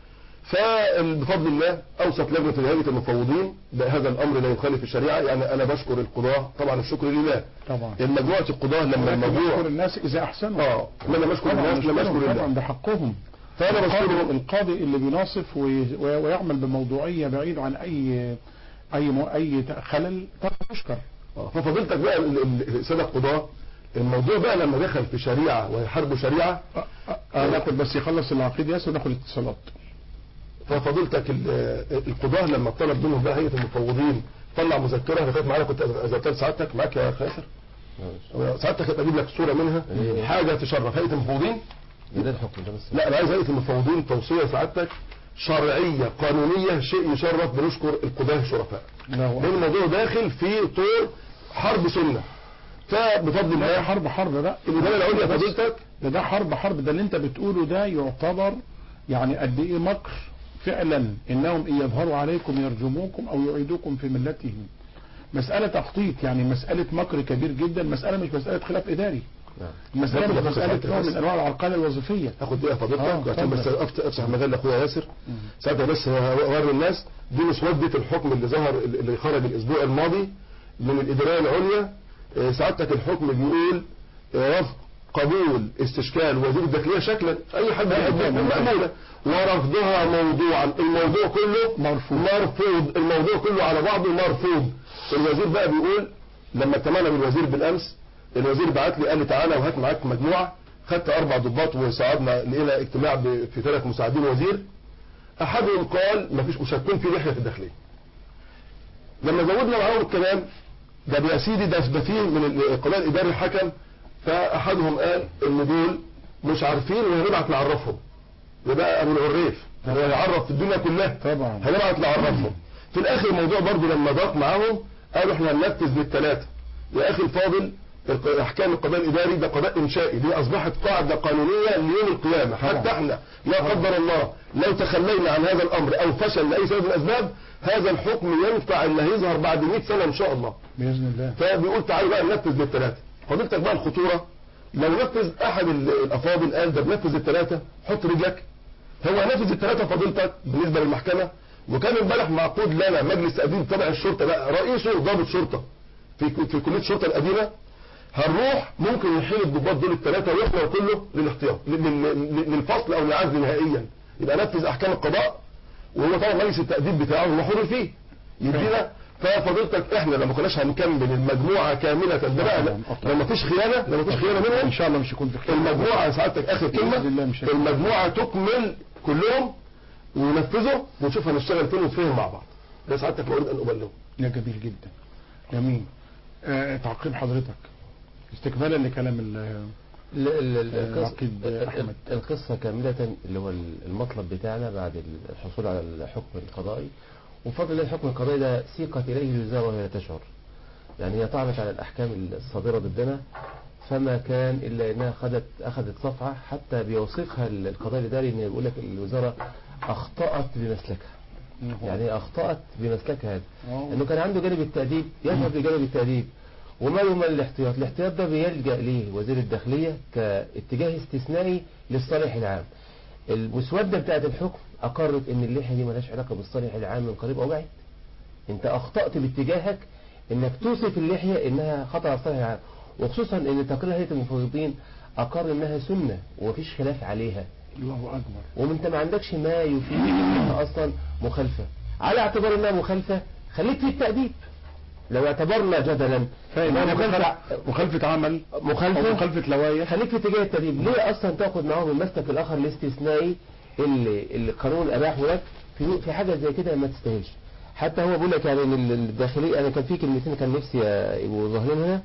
فبفضل الله اوصت لجنه هيئه المفوضين بهذا الامر لا يخالف الشريعه يعني انا بشكر القضاه طبعا الشكر لله طبعا مجموعه القضاه لما ولكن الموضوع بشكر الناس اذا احسنوا اه لما بشكر طبعا الناس لما بشكر طبعا الله ده حقهم فانا القاضي, بشكرهم القاضي اللي بيناصف وي- وي- ويعمل بموضوعيه بعيد عن اي اي م- اي خلل طبعا يشكر آه، ففضيلتك بقى ال- ال- الساده القضاه الموضوع بقى لما دخل في شريعه ويحاربوا شريعه آه، آه، آه، ناخد بس يخلص العقيد ياسر وناخد اتصالات ففضيلتك ال- القضاه لما طلب منهم بقى هيئه المفوضين طلع مذكره انا كنت معانا كنت ذكرت سعادتك معاك يا اخ ياسر سعادتك هبقى اجيب لك صوره منها إيه. حاجه تشرف هيئه المفوضين ده الحكم ده بس لا انا عايز هيئه المفوضين توصيه سعادتك شرعيه قانونيه شيء يشرف بنشكر القضاه الشرفاء لا هو- لان الموضوع داخل في طور حرب سنه فبفضل لا الله حرب حرب لا الاداره العليا بس فضيلتك ده ده حرب حرب ده اللي انت بتقوله ده يعتبر يعني قد ايه مكر فعلا انهم ان يظهروا عليكم يرجموكم او يعيدوكم في ملتهم مسألة تخطيط يعني مسألة مكر كبير جدا مسألة مش مسألة خلاف إداري نعم المسألة ممكن مش أخد مسألة فكرة نوع بس؟ من أنواع العرقلة الوظيفية هاخد دقيقه آه، فضيلتك عشان بس اتفضل. أفت- افتح المجال لاخويا ياسر ساعتها بس اوري الناس دي مسوده الحكم اللي ظهر اللي خرج الاسبوع الماضي من الاداريه العليا آه، سعادتك الحكم بيقول آه، رفض قبول استشكال وزير الداخليه شكلا اي حد يقدم مقبوله ورفضها موضوعا الموضوع كله مرفوض. مرفوض الموضوع كله على بعضه مرفوض الوزير بقى بيقول لما اجتمعنا بالوزير بالامس الوزير بعت لي قال لي تعالى وهات معاك مجموعه خدت اربع ضباط وصعدنا لقينا اجتماع ب- في ثلاث مساعدين وزير احدهم قال مفيش مش هتكون في لحيه في الداخليه لما زودنا معاهم الكلام ده يا سيدي ده ده فيه من القضاء الاداري الحكم فاحدهم قال ان دول مش عارفين وهنبعت نعرفهم يبقى ابو العريف هو هيعرف في الدنيا كلها طبعا هنبعت نعرفهم في الاخر الموضوع برضو لما ضاق معاهم قالوا احنا هننفذ بالثلاثه يا اخي الفاضل الق- احكام القضاء الاداري ده قضاء انشائي دي اصبحت قاعده قانونيه ليوم القيامه طبعا. حتى احنا لا قدر الله لو تخلينا عن هذا الامر او فشل لاي سبب من الاسباب هذا الحكم ينفع اللي هيظهر بعد 100 سنه ان شاء الله باذن الله فبيقول تعالوا بقى ننفذ بالثلاثه فضيلتك بقى الخطوره لو نفذ احد ال- الافاضل قال ده بنفذ الثلاثه حط رجلك هو نفذ الثلاثه فضيلتك بالنسبه للمحكمه وكان امبارح معقود لنا مجلس تقديم تبع الشرطه بقى رئيسه ضابط شرطه في في كليه الشرطه القديمه هنروح ممكن نحيل الضباط دول الثلاثه ويحمل كله للاحتياط لل- لل- للفصل او العزل نهائيا يبقى نفذ احكام القضاء وهو طبعا مجلس التأديب بتاعه هو حر فيه يدينا ففضيلتك احنا لما كناش هنكمل المجموعه كامله ده بقى طبعاً، طبعاً. لما فيش خيانه لما فيش خيانه منهم ان شاء الله مش هيكون في خير المجموعة سعادتك آخر كلمة بإذن الله مش هيكون. المجموعة تكمل كلهم وينفذوا ونشوف هنشتغل فين ونتفاهم مع بعض ده سعادتك ما أريد أن أبلغه ده جميل جدا جميل آه تعقيب حضرتك استكمالا لكلام ال- ال- ال- ال- آه، القص- عقيد ال- أحمد. القصة كاملة اللي هو المطلب بتاعنا بعد الحصول على الحكم القضائي وفضل الله الحكم القضائي ده سيقت إليه الوزارة وهي لا تشعر يعني هي طعنت على الأحكام الصادرة ضدنا فما كان إلا أنها خدت أخذت صفعة حتى بيوصفها القضاء الإداري إن يقول لك الوزارة أخطأت بمسلكها يعني هي أخطأت بمسلكها هذا آه. انه كان عنده جانب التأديب يذهب لجانب التأديب وما يمل الاحتياط الاحتياط ده بيلجأ ليه وزير الداخلية كاتجاه استثنائي للصالح العام المسودة بتاعت الحكم أقرت ان اللحية دي ملهاش علاقة بالصالح العام من قريب أو بعيد انت أخطأت باتجاهك انك توصف اللحية انها خطأ على الصالح العام وخصوصا ان تقرير هيئة المفوضين أقر انها سنة ومفيش خلاف عليها الله اكبر وانت ما عندكش ما يفيد انها اصلا مخالفة على اعتبار انها مخالفة خليك في التأديب لو اعتبرنا جدلا انها مخالفة مخالفة عمل أو مخالفة مخالفة لوائح خليك في اتجاه التأديب ليه اصلا تاخد معاهم المسلك الاخر الاستثنائي اللي, اللي القانون اباحه لك في في حاجة زي كده ما تستاهلش حتى هو بيقول لك يعني ان الداخلية انا كان في كلمتين كان نفسي يبقوا ظاهرين هنا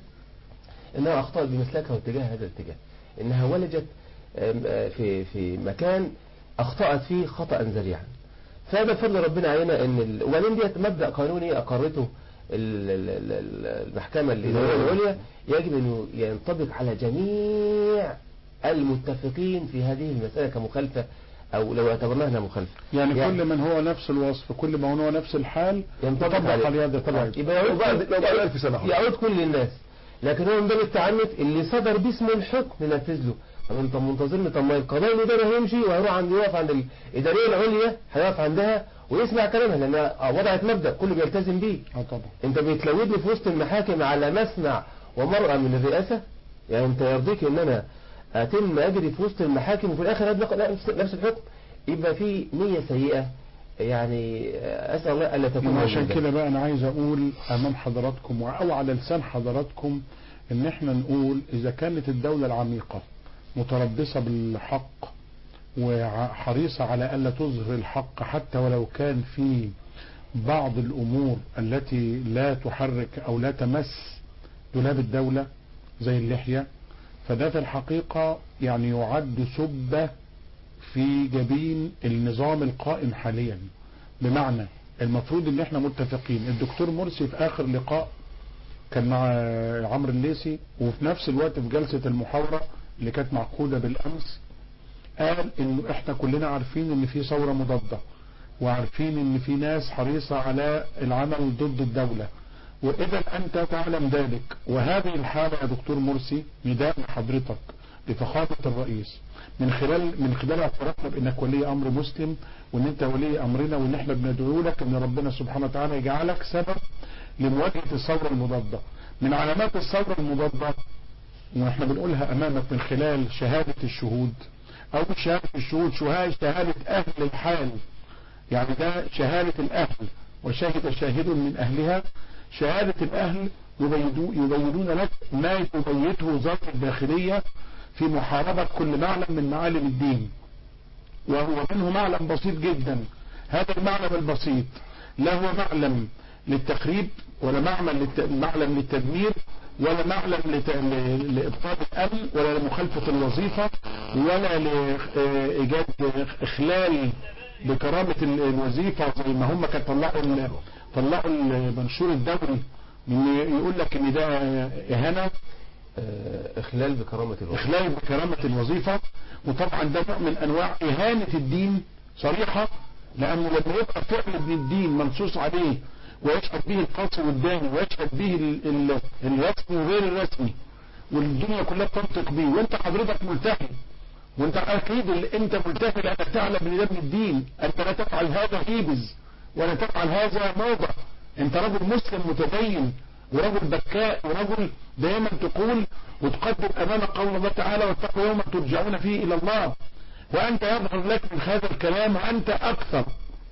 انها اخطأت بمسلكها واتجاه هذا الاتجاه انها ولجت آم، آه، في في مكان اخطأت فيه خطأ ذريعا فهذا فضل ربنا علينا ان ال... وبعدين ديت مبدأ قانوني اقرته ال- ال- ال- ال- المحكمة الإدارية العليا يجب انه ينطبق على جميع المتفقين في هذه المسألة كمخالفة او لو اعتبرناها انها مخالفة يعني يعني- كل من هو نفس الوصف كل من هو نفس الحال ينطبق يطبق عليه. عليه هذا طبعا القواعد يبقى يعود وبعد لو بعد ألف سنة خلاص. يعود كل الناس لكن هو من باب التعنت اللي صدر باسمه الحكم ننفذ له طب انت منتظرني طب ما القضاء الاداري هيمشي وهيروح عند يقف عند الاداريه العليا هيقف عندها ويسمع كلامها لانها وضعت مبدا كله بيلتزم بيه اه طبعا انت بتلودني في وسط المحاكم على مسمع ومرأة من الرئاسة يعني انت يرضيك ان انا اتم اجري في وسط المحاكم وفي الاخر اطلق نفس نفس الحكم يبقى في نية سيئة يعني اسال الله الا تكون وعشان موجودة. كده بقى انا عايز اقول امام حضراتكم او على لسان حضراتكم ان احنا نقول اذا كانت الدولة العميقة متربصة بالحق وحريصة على الا تظهر الحق حتى ولو كان في بعض الامور التي لا تحرك او لا تمس دولاب الدولة زي اللحية فده في الحقيقة يعني يعد سبة في جبين النظام القائم حاليا بمعنى المفروض ان احنا متفقين الدكتور مرسي في اخر لقاء كان مع عمرو الليسي وفي نفس الوقت في جلسة المحاورة اللي كانت معقودة بالامس قال انه احنا كلنا عارفين ان في ثورة مضادة وعارفين ان في ناس حريصة على العمل ضد الدولة واذا انت تعلم ذلك وهذه الحالة يا دكتور مرسي نداء حضرتك لفخامة الرئيس من خلال من خلال اعترافنا بانك ولي امر مسلم وان انت ولي امرنا وان احنا بندعو لك ان ربنا سبحانه وتعالى يجعلك سبب لمواجهة الثورة المضادة من علامات الثورة المضادة واحنا بنقولها امامك من خلال شهادة الشهود او مش شهادة الشهود شهادة شهادة اهل الحال يعني ده شهادة الاهل وشهد شاهد من اهلها شهادة الاهل يبيدو- يبينون لك ما تبيته وزارة الداخلية في محاربة كل معلم من معالم الدين وهو منه معلم بسيط جدا هذا المعلم البسيط لا هو معلم للتخريب ولا معلم للت... معلم للتدمير ولا معلم لت... ل... لإبطال الأمن ولا لمخالفة الوظيفة ولا لإيجاد إخلال بكرامة ال- الوظيفة زي ما هم كانوا طلعوا ال... طلعوا المنشور الدولي إن يقول لك ان ده اهانة آه، إخلال بكرامة الوطن اخلال بكرامة الوظيفة وطبعا ده نوع من انواع اهانة الدين صريحة لانه لما يبقى فعل ابن الدين منصوص عليه ويشهد به القاصي والداني ويشهد به ال- ال- الرسمي وغير الرسمي والدنيا كلها بتنطق بيه وانت حضرتك ملتحي وانت اكيد اللي انت ملتحي لانك تعلم ان ده ابن الدين انت لا تفعل هذا هيبز ولا تفعل هذا موضع انت رجل مسلم متدين ورجل بكاء ورجل دائما تقول وتقدم امام قول الله تعالى واتقوا يوما ترجعون فيه الى الله وانت يظهر لك من هذا الكلام وانت اكثر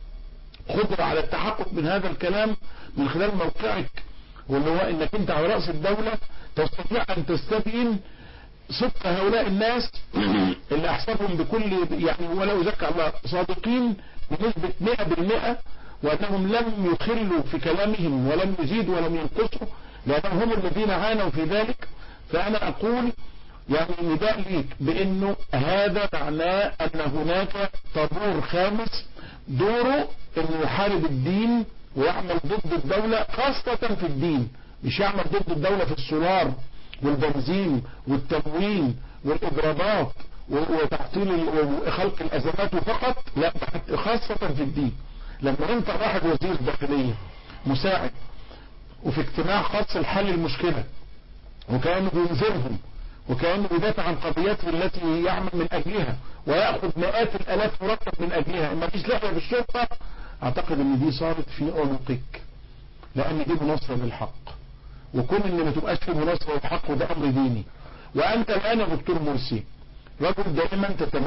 قدرة على التحقق من هذا الكلام من خلال موقعك واللي هو انك انت على رأس الدولة تستطيع ان تستبين صدق هؤلاء الناس اللي احسبهم بكل يعني ولو ذكر الله صادقين بنسبة 100% وانهم لم يخلوا في كلامهم ولم يزيدوا ولم ينقصوا لانهم هم الذين عانوا في ذلك فانا اقول يعني نداء ليك بانه هذا معناه ان هناك طابور خامس دوره انه يحارب الدين ويعمل ضد الدولة خاصة في الدين مش يعمل ضد الدولة في السولار والبنزين والتموين والاضرابات وتعطيل ال- وخلق الازمات فقط لا خاصة في الدين لما انت واحد وزير داخلية مساعد وفي اجتماع خاص لحل المشكلة وكانه بينذرهم وكانه بيدافع عن قضيته التي يعمل من اجلها وياخذ مئات الالاف مرتب من اجلها ما فيش لحيه في الشرطه اعتقد ان دي صارت في عنقك لان دي مناصره للحق وكون ان ما تبقاش في مناصره للحق وده امر ديني وانت الان يا دكتور مرسي رجل دائما تتم...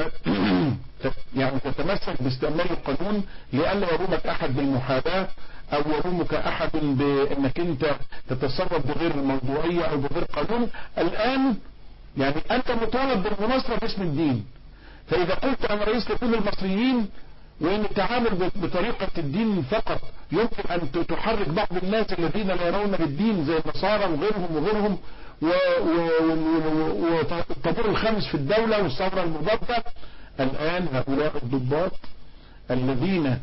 يعني تتمسك باستعمال القانون لئلا يرومك احد بالمحاباه او يرومك احد بانك انت تتصرف بغير الموضوعيه او بغير قانون الان يعني انت مطالب بالمناصره باسم الدين فاذا قلت انا رئيس لكل المصريين وان التعامل ب- بطريقة الدين فقط يمكن ان ت- تحرك بعض الناس الذين لا يرون بالدين زي النصارى وغيرهم وغيرهم و- و- و- و- والطابور الخامس في الدولة والثورة المضادة الان هؤلاء الضباط الذين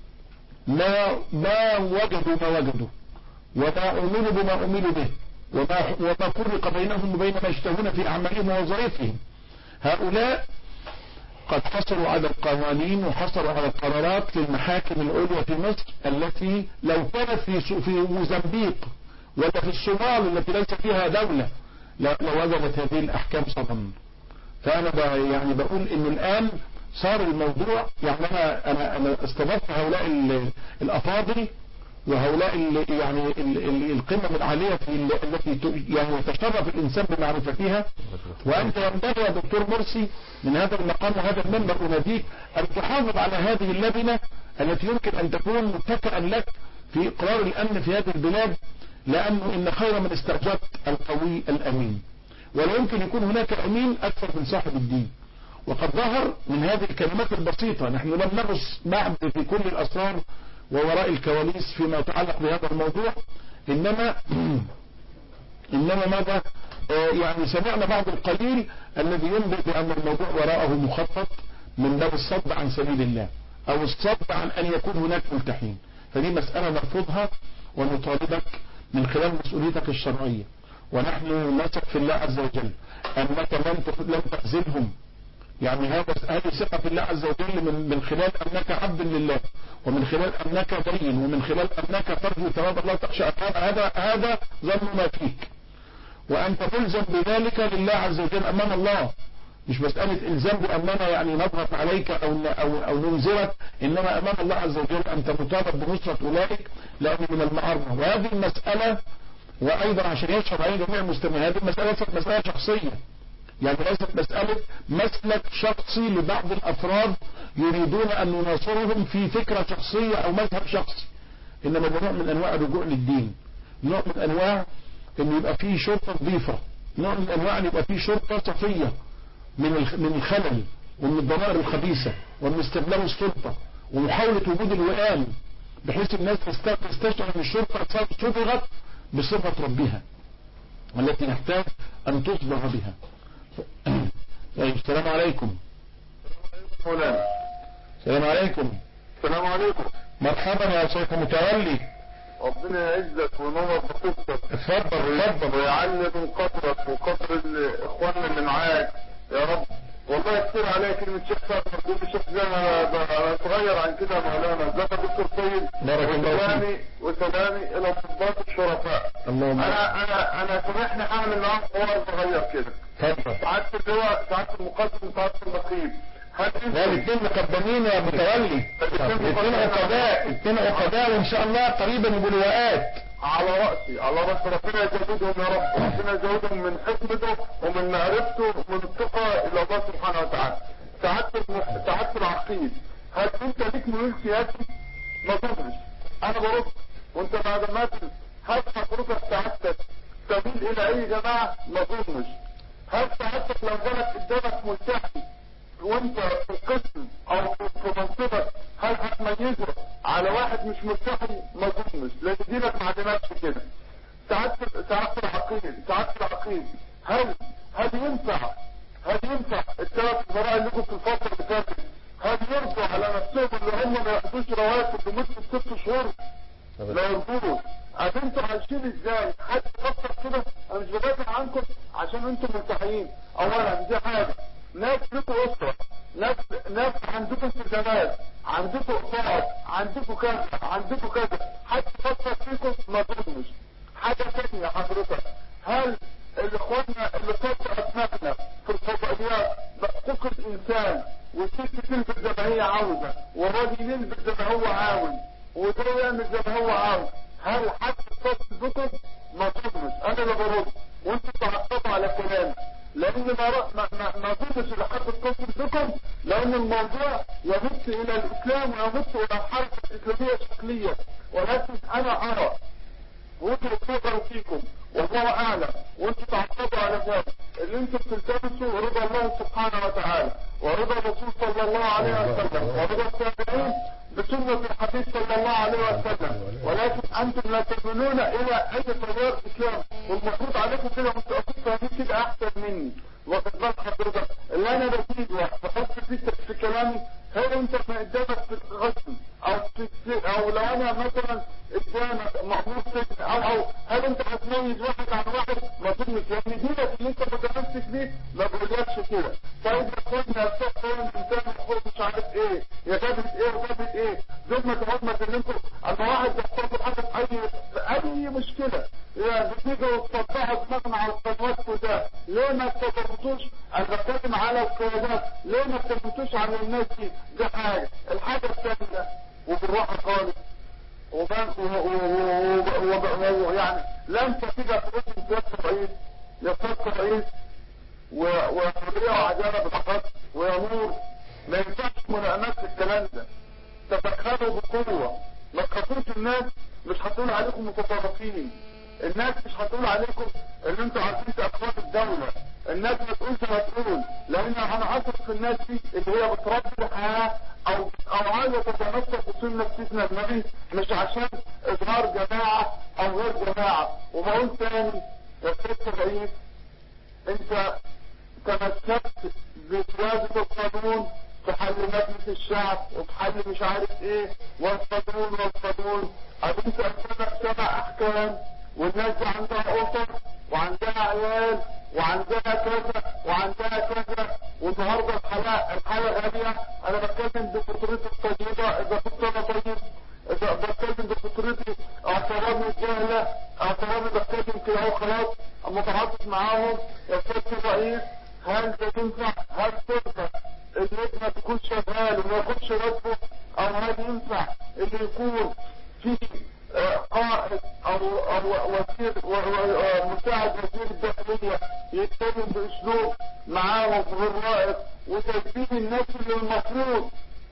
ما ما وجدوا ما وجدوا وما أملوا بما أملوا به وما, وما فرق بينهم وبين ما يشتهون في أعمالهم ووظائفهم هؤلاء قد حصلوا على القوانين وحصلوا على القرارات للمحاكم العليا في مصر التي لو كانت في سو- في موزمبيق ولا في الصومال التي ليس فيها دولة لا- لوجدت هذه الأحكام صدمة فأنا ب- يعني بقول إنه الآن صار الموضوع يعني أنا أنا أنا استضفت هؤلاء ال- الأفاضل وهؤلاء ال- يعني ال- ال- القمم العالية في ال- التي ت- يعني يتشرف الإنسان بمعرفتها وأنت ينبغي يا دكتور مرسي من هذا المقام وهذا المنبر أناديك أن تحافظ على هذه اللبنة التي يمكن أن تكون متكئا لك في إقرار الأمن في هذه البلاد لأنه إن خير من استأجرت القوي الأمين ولا يمكن يكون هناك أمين أكثر من صاحب الدين وقد ظهر من هذه الكلمات البسيطة نحن لم نغص بعد في كل الأسرار ووراء الكواليس فيما يتعلق بهذا الموضوع إنما إنما ماذا آه، يعني سمعنا بعض القليل الذي ينبئ بأن الموضوع وراءه مخطط من باب الصد عن سبيل الله أو الصد عن أن يكون هناك ملتحين فدي مسألة نرفضها ونطالبك من خلال مسؤوليتك الشرعية ونحن نثق في الله عز وجل أنك لن تخ- لن تخذلهم يعني هذا هذه ثقة في الله عز وجل من من خلال أنك عبد لله ومن خلال أنك دين ومن خلال أنك ترجو ثواب الله تخشى عقاب هذا هذا ظن ما فيك وأنت ملزم بذلك لله عز وجل أمام الله مش مسألة إلزام بأننا يعني نضغط عليك أو ن- أو أو ننذرك إنما أمام الله عز وجل أنت مطالب بنصرة أولئك لأن من المعارضة وهذه المسألة وأيضا عشان يشهد عليه جميع المستمعين هذه المسألة ليست مسألة شخصية يعني ليست مسألة مسلك شخصي لبعض الأفراد يريدون أن نناصرهم في فكرة شخصية أو مذهب شخصي إنما ده نوع من أنواع الرجوع للدين نوع من أنواع أن يبقى فيه شرطة نظيفة نوع من أنواع أن يبقى فيه شرطة صفية من الخ- من الخلل ومن الضمائر الخبيثة ومن استبلام السلطة ومحاولة وجود الوئام بحيث الناس تست- تستشعر ان الشرطة صبغت بصفة ربها والتي نحتاج ان تصبغ بها طيب السلام عليكم مولانا السلام عليكم السلام عليكم مرحبا يا شيخ متولي ربنا يعزك وينور بخطك اتفضل اتفضل ويعلي من قدرك وقدر ال- اخواننا اللي معاك يا رب والله كتير عليا كلمة شيخ فاطمة تقول لي شيخ زي انا ب- أنا صغير عن كده يا مولانا زي ما دكتور طيب بارك الله فيك. وسلامي وسلامي الى ضباط الشرفاء اللهم انا انا انا سامحني هعمل معاهم حوار صغير كده اتفضل سعادة اللواء سعادة المقدم سعادة النقيب هل انت والاثنين مقدمين يا متولي الاثنين عقداء الاثنين عقداء وان شاء الله قريبا يبقوا لواءات على رأسي على رأس ربنا يزودهم يا رب ربنا يزودهم من حكمته ومن معرفته ومن الثقة إلى الله سبحانه وتعالى سعادة الم- سعادة العقيد هل أنت ليك ميول سياسي؟ ما تدرش أنا برد وأنت بعد ما تدرس هل حضرتك سعادتك تميل إلى أي جماعة؟ ما تظنش هل سعادتك لو جالك قدامك ملتحي وانت في القسم او في في منصبك هل هتميزه على واحد مش ملتحي ما تظنش لان دينك ما عدناش كده سعادة سعادة العقيد سعادة العقيد هل هل ينفع هل ينفع الثلاث وزراء اللي جوا في الفترة اللي فاتت هل يرضوا على نفسهم اللي هم ما ياخدوش رواتب لمدة ست شهور لا يرضوش عشان انتوا عايشين ازاي حد يفكر كده انا مش بدافع عنكم عشان انتوا ملتحيين اولا دي حاجه ناس لكم اسره ناس ناس عندكم التزامات عندكم اقساط عندكم كذا عندكم كذا حد يفكر فيكم ما تظنش حاجه ثانيه حضرتك هل الاخواننا اللي قطعوا دماغنا في الفضائيات حقوق الانسان والست تلبس زي ما هي عاوزه والراجل يلبس زي ما هو عاوز وده يعمل زي ما هو عاوز هل حد اتصل بكم ما تظنش انا اللي برد وانتوا تعقبوا على كلامي لان ما ر- ما ما ما اظنش ان حد اتصل بكم لان الموضوع يمت الى الاسلام ويمت الى الحرب الاسلاميه شكليا ولكن انا ارى وجهة نظر فيكم والله اعلم وانتم تعقبوا على ذلك اللي انتم بتلتمسوا رضا الله سبحانه وتعالى ورضا الرسول صلى الله عليه وسلم ورضا التابعين بسنة الحبيب صلى الله عليه وسلم ولكن انتم لا تؤمنون الى اي تيار اسلام والمفروض عليكم كده وانتم اكيد فاهمين كده احسن مني واخد بال حضرتك اللي انا بزيد بحط فيه في كلامي هل انت ما قدامك في الغسل او في الس- او لو انا مثلا قدامك مأمور سجن او او هل انت هتميز واحد عن واحد ما تظنش لان دينك اللي انت متمسك بيه ما بيقولكش كده طيب يا اخوانا الشيخ فلان انسان خد مش عارف ايه يا جابت ايه وجابت ايه دول ما تهمت اللي انتوا اما واحد يحصل حاجه في اي في اي مشكله يعني بتيجوا وتطبقوا دماغنا على القنوات وده ليه ما تطبقوش انا بتكلم على القيادات ليه ما تطبقوش على الناس دي دي حاجه الحاجه الثانيه وبالراحه خالص وما- و- و- و- و- و- يعني لم تفيد اسم سياده الرئيس يا سياده الرئيس و- وحريه وعداله بالحق ويا نور ما ينفعش مناقمات في الكلام ده تدخلوا بقوه ما تخافوش الناس مش هتقول عليكم متطرفين الناس مش هتقول عليكم ان انتوا عارفين اخوات الدولة الناس ما تقولش هتقول لان انا اثق في الناس دي اللي هي بتربي الحياة او او عايزة تتمسك بسنة سيدنا النبي مش عشان اظهار جماعة او غير جماعة وبقول تاني يا سيدة الرئيس انت تمسكت بسيادة القانون في حل مجلس الشعب وفي حل مش عارف ايه والقانون والقانون انت قدامك سبع احكام والناس دي عندها اسر وعندها عيال وعندها كذا وعندها كذا والنهارده الحياه الحياه غاليه انا بتكلم بفطرتي الطيبه اذا كنت انا طيب اذا بتكلم بفطرتي اعتراضي الجهله اعتراضي بتكلم كده اهو خلاص متعاطف معاهم يا سياده الرئيس هل ده ينفع هل تقدر ان ابنك يكون شغال وما ياخدش راتبه او هل ينفع ان يكون في آه، قائد او او وزير و- و- آه، مساعد وزير الداخليه يتكلم باسلوب معاهم غير رائق وتجديد الناس اللي المفروض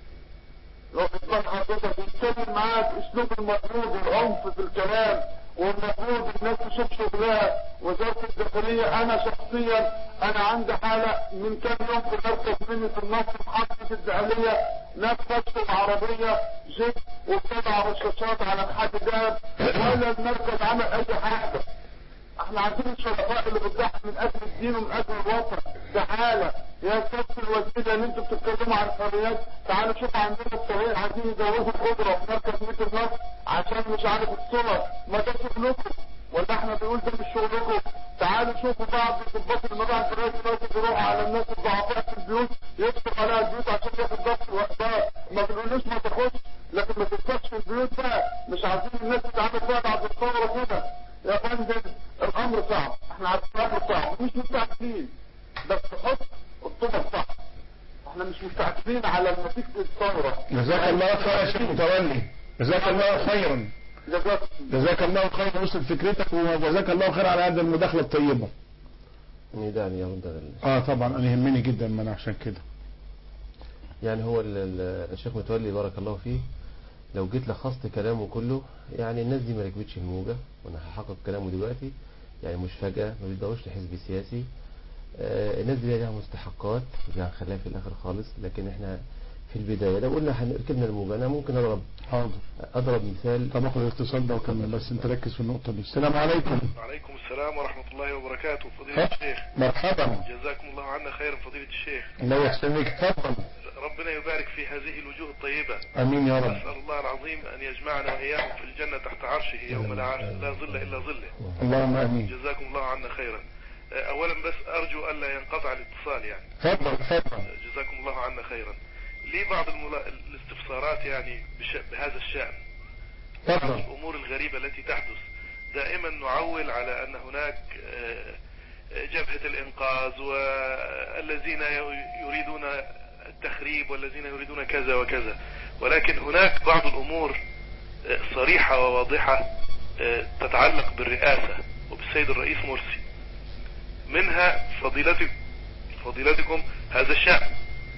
واخد بال حضرتك يتكلم معاه باسلوب المفروض العنف في الكلام والمفروض الناس تشوف شغلها وزارة الداخلية انا شخصيا انا عندي حالة من كام يوم في مركز مني في النصر محافظة الدقهلية ناس فشوا العربية جيت وطلع رشاشات على محل دهب ولا المركز عمل اي حاجة احنا عارفين الشرفاء اللي بتضحي من اجل الدين ومن اجل الوطن ده حالة يا سيادة الوزير اللي انتوا بتتكلموا عن الحريات تعالوا شوفوا عندنا الصغير عايزين يزودوا القدرة في مركز ميت النصر عشان مش عارف الصور ما ده شغلكم ولا احنا بنقول ده مش شغلكم تعالوا شوفوا بعض ضباط المباحث الرئيس دلوقتي بيروحوا على الناس الضعفاء في البيوت يكتب عليها البيوت عشان ياخد ضغط وقتها ما بنقولوش ما تاخدش لكن ما تفتحش في البيوت بقى مش عايزين الناس تتعامل فيها بعد الثوره كده يا فندم الامر صعب احنا عارفين الامر صعب مش مستعجلين بس حط الطبق صح احنا مش مستعجلين على نتيجه الثوره جزاك الله خير يا شيخ متولي جزاك الله خيرا جزاك جزاك الله خير وصل فكرتك وجزاك الله خير على هذه المداخله الطيبه نداء يرد على ال- اه طبعا انا يهمني جدا ما انا عشان كده يعني هو ال- ال- الشيخ متولي بارك الله فيه لو جيت لخصت كلامه كله يعني الناس دي ما ركبتش الموجة وانا هحقق كلامه دلوقتي يعني مش فجأة ما بيدوش لحزب سياسي آه، الناس دي لها مستحقات دي هنخليها في الاخر خالص لكن احنا في البداية لو قلنا هنركبنا الموجة انا ممكن اضرب حاضر اضرب مثال طب اخد الاتصال ده وكمل بس انت ركز في النقطه دي السلام عليكم وعليكم السلام ورحمة الله وبركاته فضيلة الشيخ مرحبا جزاكم الله عنا خيرا فضيلة الشيخ الله يحسنك اتفضل ربنا يبارك في هذه الوجوه الطيبة امين يا رب أسأل الله العظيم أن يجمعنا وإياكم في الجنة تحت عرشه يوم لا عرش لا ظل إلا ظله اللهم امين جزاكم الله عنا خيرا أولا بس أرجو ألا ينقطع الاتصال يعني اتفضل اتفضل جزاكم الله عنا خيرا لي بعض الملا... الاستفسارات يعني بش... بهذا الشأن بعض اتفضل الأمور الغريبة التي تحدث دائما نعول على أن هناك آه، جبهة الإنقاذ والذين ي- يريدون التخريب والذين يريدون كذا وكذا ولكن هناك بعض الأمور آه، صريحة وواضحة آه، تتعلق بالرئاسة وبالسيد الرئيس مرسي منها فضيلتك فضيلتكم هذا الشأن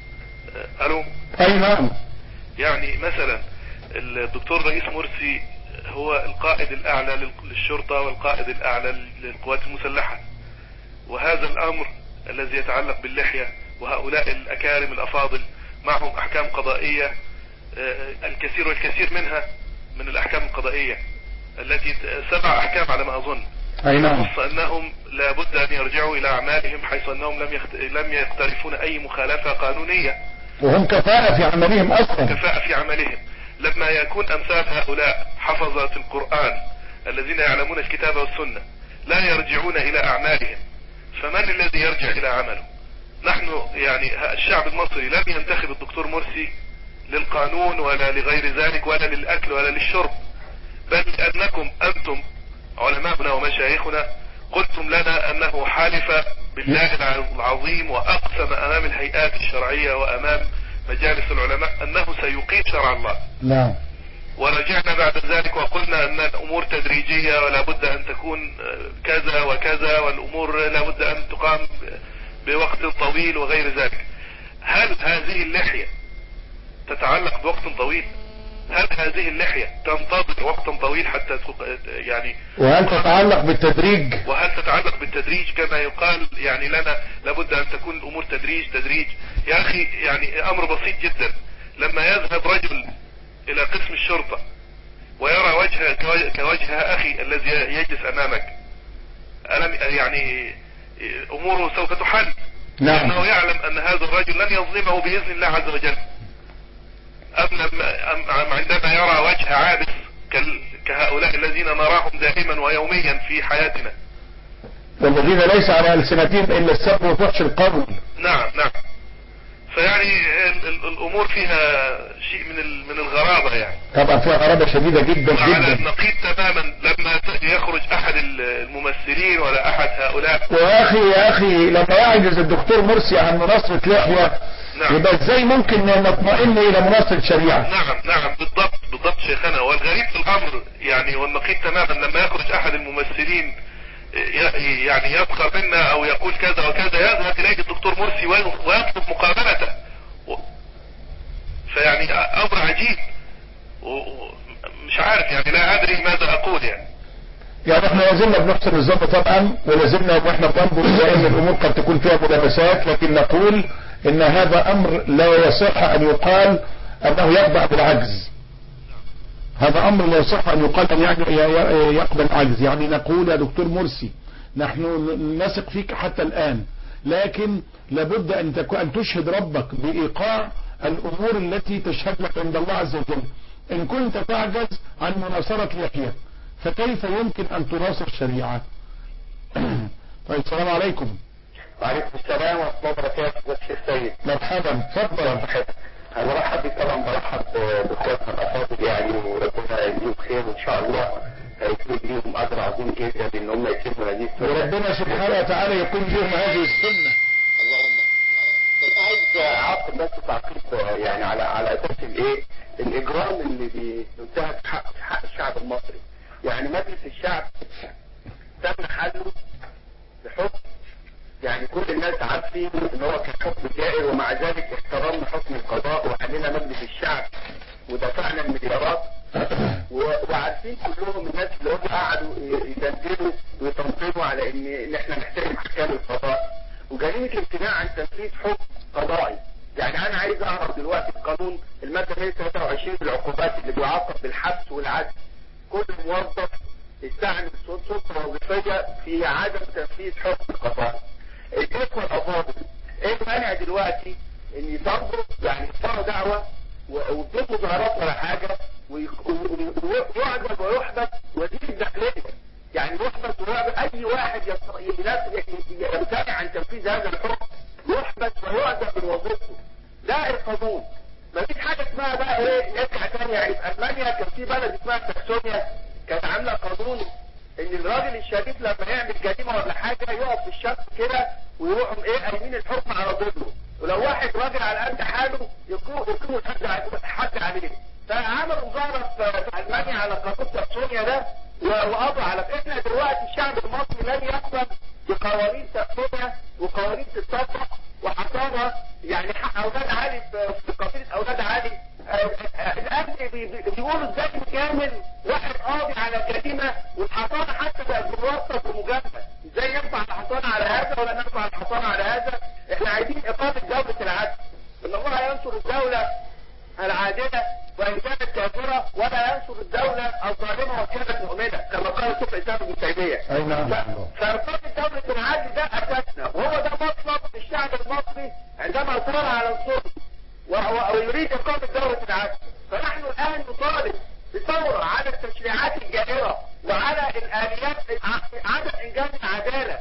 آه، ألو اي نعم يعني مثلا الدكتور رئيس مرسي هو القائد الأعلى لل- للشرطة والقائد الأعلى للقوات المسلحة وهذا الأمر الذي يتعلق باللحية وهؤلاء الأكارم الأفاضل معهم أحكام قضائية آه، الكثير والكثير منها من الأحكام القضائية التي ت- سبع أحكام على ما أظن اي نعم نص أنهم لابد أن يرجعوا إلى أعمالهم حيث أنهم لم يخت... لم يقترفون أي مخالفة قانونية وهم كفاءة في عملهم اصلا كفاءة في عملهم لما يكون أمثال هؤلاء حفظة القرآن الذين يعلمون الكتاب والسنة لا يرجعون إلى أعمالهم فمن الذي يرجع إلى عمله نحن يعني الشعب المصري لم ينتخب الدكتور مرسي للقانون ولا لغير ذلك ولا للأكل ولا للشرب بل لأنكم أنتم علماؤنا ومشايخنا قلتم لنا أنه حالف بالله العظيم وأقسم أمام الهيئات الشرعية وأمام مجالس العلماء أنه سيقيم شرع الله نعم ورجعنا بعد ذلك وقلنا أن الأمور تدريجية ولا بد أن تكون كذا وكذا والأمور لا بد أن تقام بوقت طويل وغير ذلك هل هذه اللحية تتعلق بوقت طويل هل هذه اللحية تنتظر وقتا طويل حتى تق- يعني وهل تتعلق بالتدريج وهل تتعلق بالتدريج كما يقال يعني لنا لابد ان تكون الامور تدريج تدريج يا اخي يعني امر بسيط جدا لما يذهب رجل الى قسم الشرطة ويرى وجه كوجه- كوجه اخي الذي يجلس امامك ألم يعني اموره سوف تحل نعم لانه يعلم ان هذا الرجل لن يظلمه باذن الله عز وجل أم لما أم أم عندما يرى وجه عابس كال- كهؤلاء الذين نراهم دائما ويوميا في حياتنا والذين ليس على ألسنتهم إلا السب وفحش القول نعم نعم فيعني ال- ال- الامور فيها شيء من ال- من الغرابة يعني طبعا فيها غرابة شديدة جدا وعلى جدا النقيض تماما لما ت- يخرج احد ال- الممثلين ولا احد هؤلاء ويا اخي يا اخي لما يعجز الدكتور مرسي عن مناصرة لحية نعم. يبقى ازاي ممكن نطمئن الى مناصرة شريعة نعم نعم بالضبط بالضبط شيخنا والغريب في الامر يعني والنقيض تماما لما يخرج احد الممثلين ي- يعني يسخر منا او يقول كذا وكذا يذهب اليه الدكتور مرسي وي- ويطلب مقابلته و- فيعني امر عجيب و- و- مش عارف يعني لا ادري ماذا اقول يعني يعني احنا لازلنا بنحسن الظن طبعا ولازلنا واحنا بننظر الى ان الامور قد تكون فيها ملابسات لكن نقول ان هذا امر لا يصح ان يقال انه يخضع بالعجز هذا امر لا يصح ان يقال ان يعني يقبل العجز يعني نقول يا دكتور مرسي نحن نثق فيك حتى الان لكن لابد ان تكون ان تشهد ربك بايقاع الامور التي تشهد لك عند الله عز وجل ان كنت تعجز عن مناصرة لحية فكيف يمكن ان تناصر شريعة طيب السلام عليكم وعليكم السلام ورحمة الله وبركاته والشيخ سيد مرحبا تفضل أنا برحب بك طبعا برحب بإخواتنا الأفاضل يعني وربنا يجزيهم خير وإن شاء الله هيكون ليهم أجر عظيم جدا إن هم يتموا هذه السنة وربنا سبحانه وتعالى يكون لهم هذه السنة اللهم كنت عايز أعقب بس تعقيب يعني على على أساس الإيه الإجرام اللي بينتهك في حق في حق الشعب المصري يعني مجلس الشعب تم حله بحكم يعني كل الناس عارفين ان هو كان حكم جائر ومع ذلك احترمنا حكم القضاء وحلينا مجلس الشعب ودفعنا المليارات و- وعارفين كلهم الناس اللي هم قعدوا يدندنوا ويطنطنوا على ان ان احنا نحترم احكام القضاء وجريمه الامتناع عن تنفيذ حكم قضائي يعني انا عايز اعرف دلوقتي القانون الماده 123 العقوبات اللي بيعاقب بالحبس والعدل كل موظف استعمل سلطه وظيفيه في عدم تنفيذ حكم القضاء الاخوه الافاضل ايه المانع دلوقتي ان يصدروا يعني يرفعوا دعوه و- وبدون مظاهرات ولا حاجه ويق- و- و- ويعجب ويحبس وزير الداخليه يعني يحبس ويعجب اي واحد يست- يناس- يمتنع عن تنفيذ هذا الحكم يحبس ويعجب من وظيفته ده القانون مفيش حاجه اسمها بقى ايه نرجع تاني يعني في المانيا كان في بلد اسمها ساكسونيا كانت عامله قانون ان الراجل الشريف لما يعمل جريمه ولا حاجه يقف في الشمس كده ويروحوا ايه قايمين الحكم على ضده ولو واحد راجل على قد حاله يقوموا يقوموا حد عليه- حد عليه فعملوا مظاهره في في المانيا على قانون ساكسونيا ده و- وقضوا على احنا دلوقتي الشعب المصري لن يقبل بقوانين ساكسونيا وقوانين تتطبق وحصانها يعني حق اولاد علي في في قبيله اولاد علي آه، آه، الامن بي- بي- بيقولوا ازاي كامل واحد قاضي على جريمه والحصانه حتى بقت بتوصف بمجامله ازاي ينفع الحصانه على هذا ولا نرفع الحصانه على هذا احنا عايزين اقامه دوله العدل ان الله ينصر الدوله العادله وان كانت كافره ولا ينصر الدوله الظالمه وكانت مؤمنه كما قال الشيخ الاسلام ابن تيميه أي نعم. فإقامة دولة العدل ده أساسنا وهو ده مطلب الشعب المصري عندما صار على الظلم و- و- ويريد إقامة دولة العدل فنحن الآن نطالب بثورة على التشريعات الجائرة وعلى الآليات ع- عدم إنجاز العدالة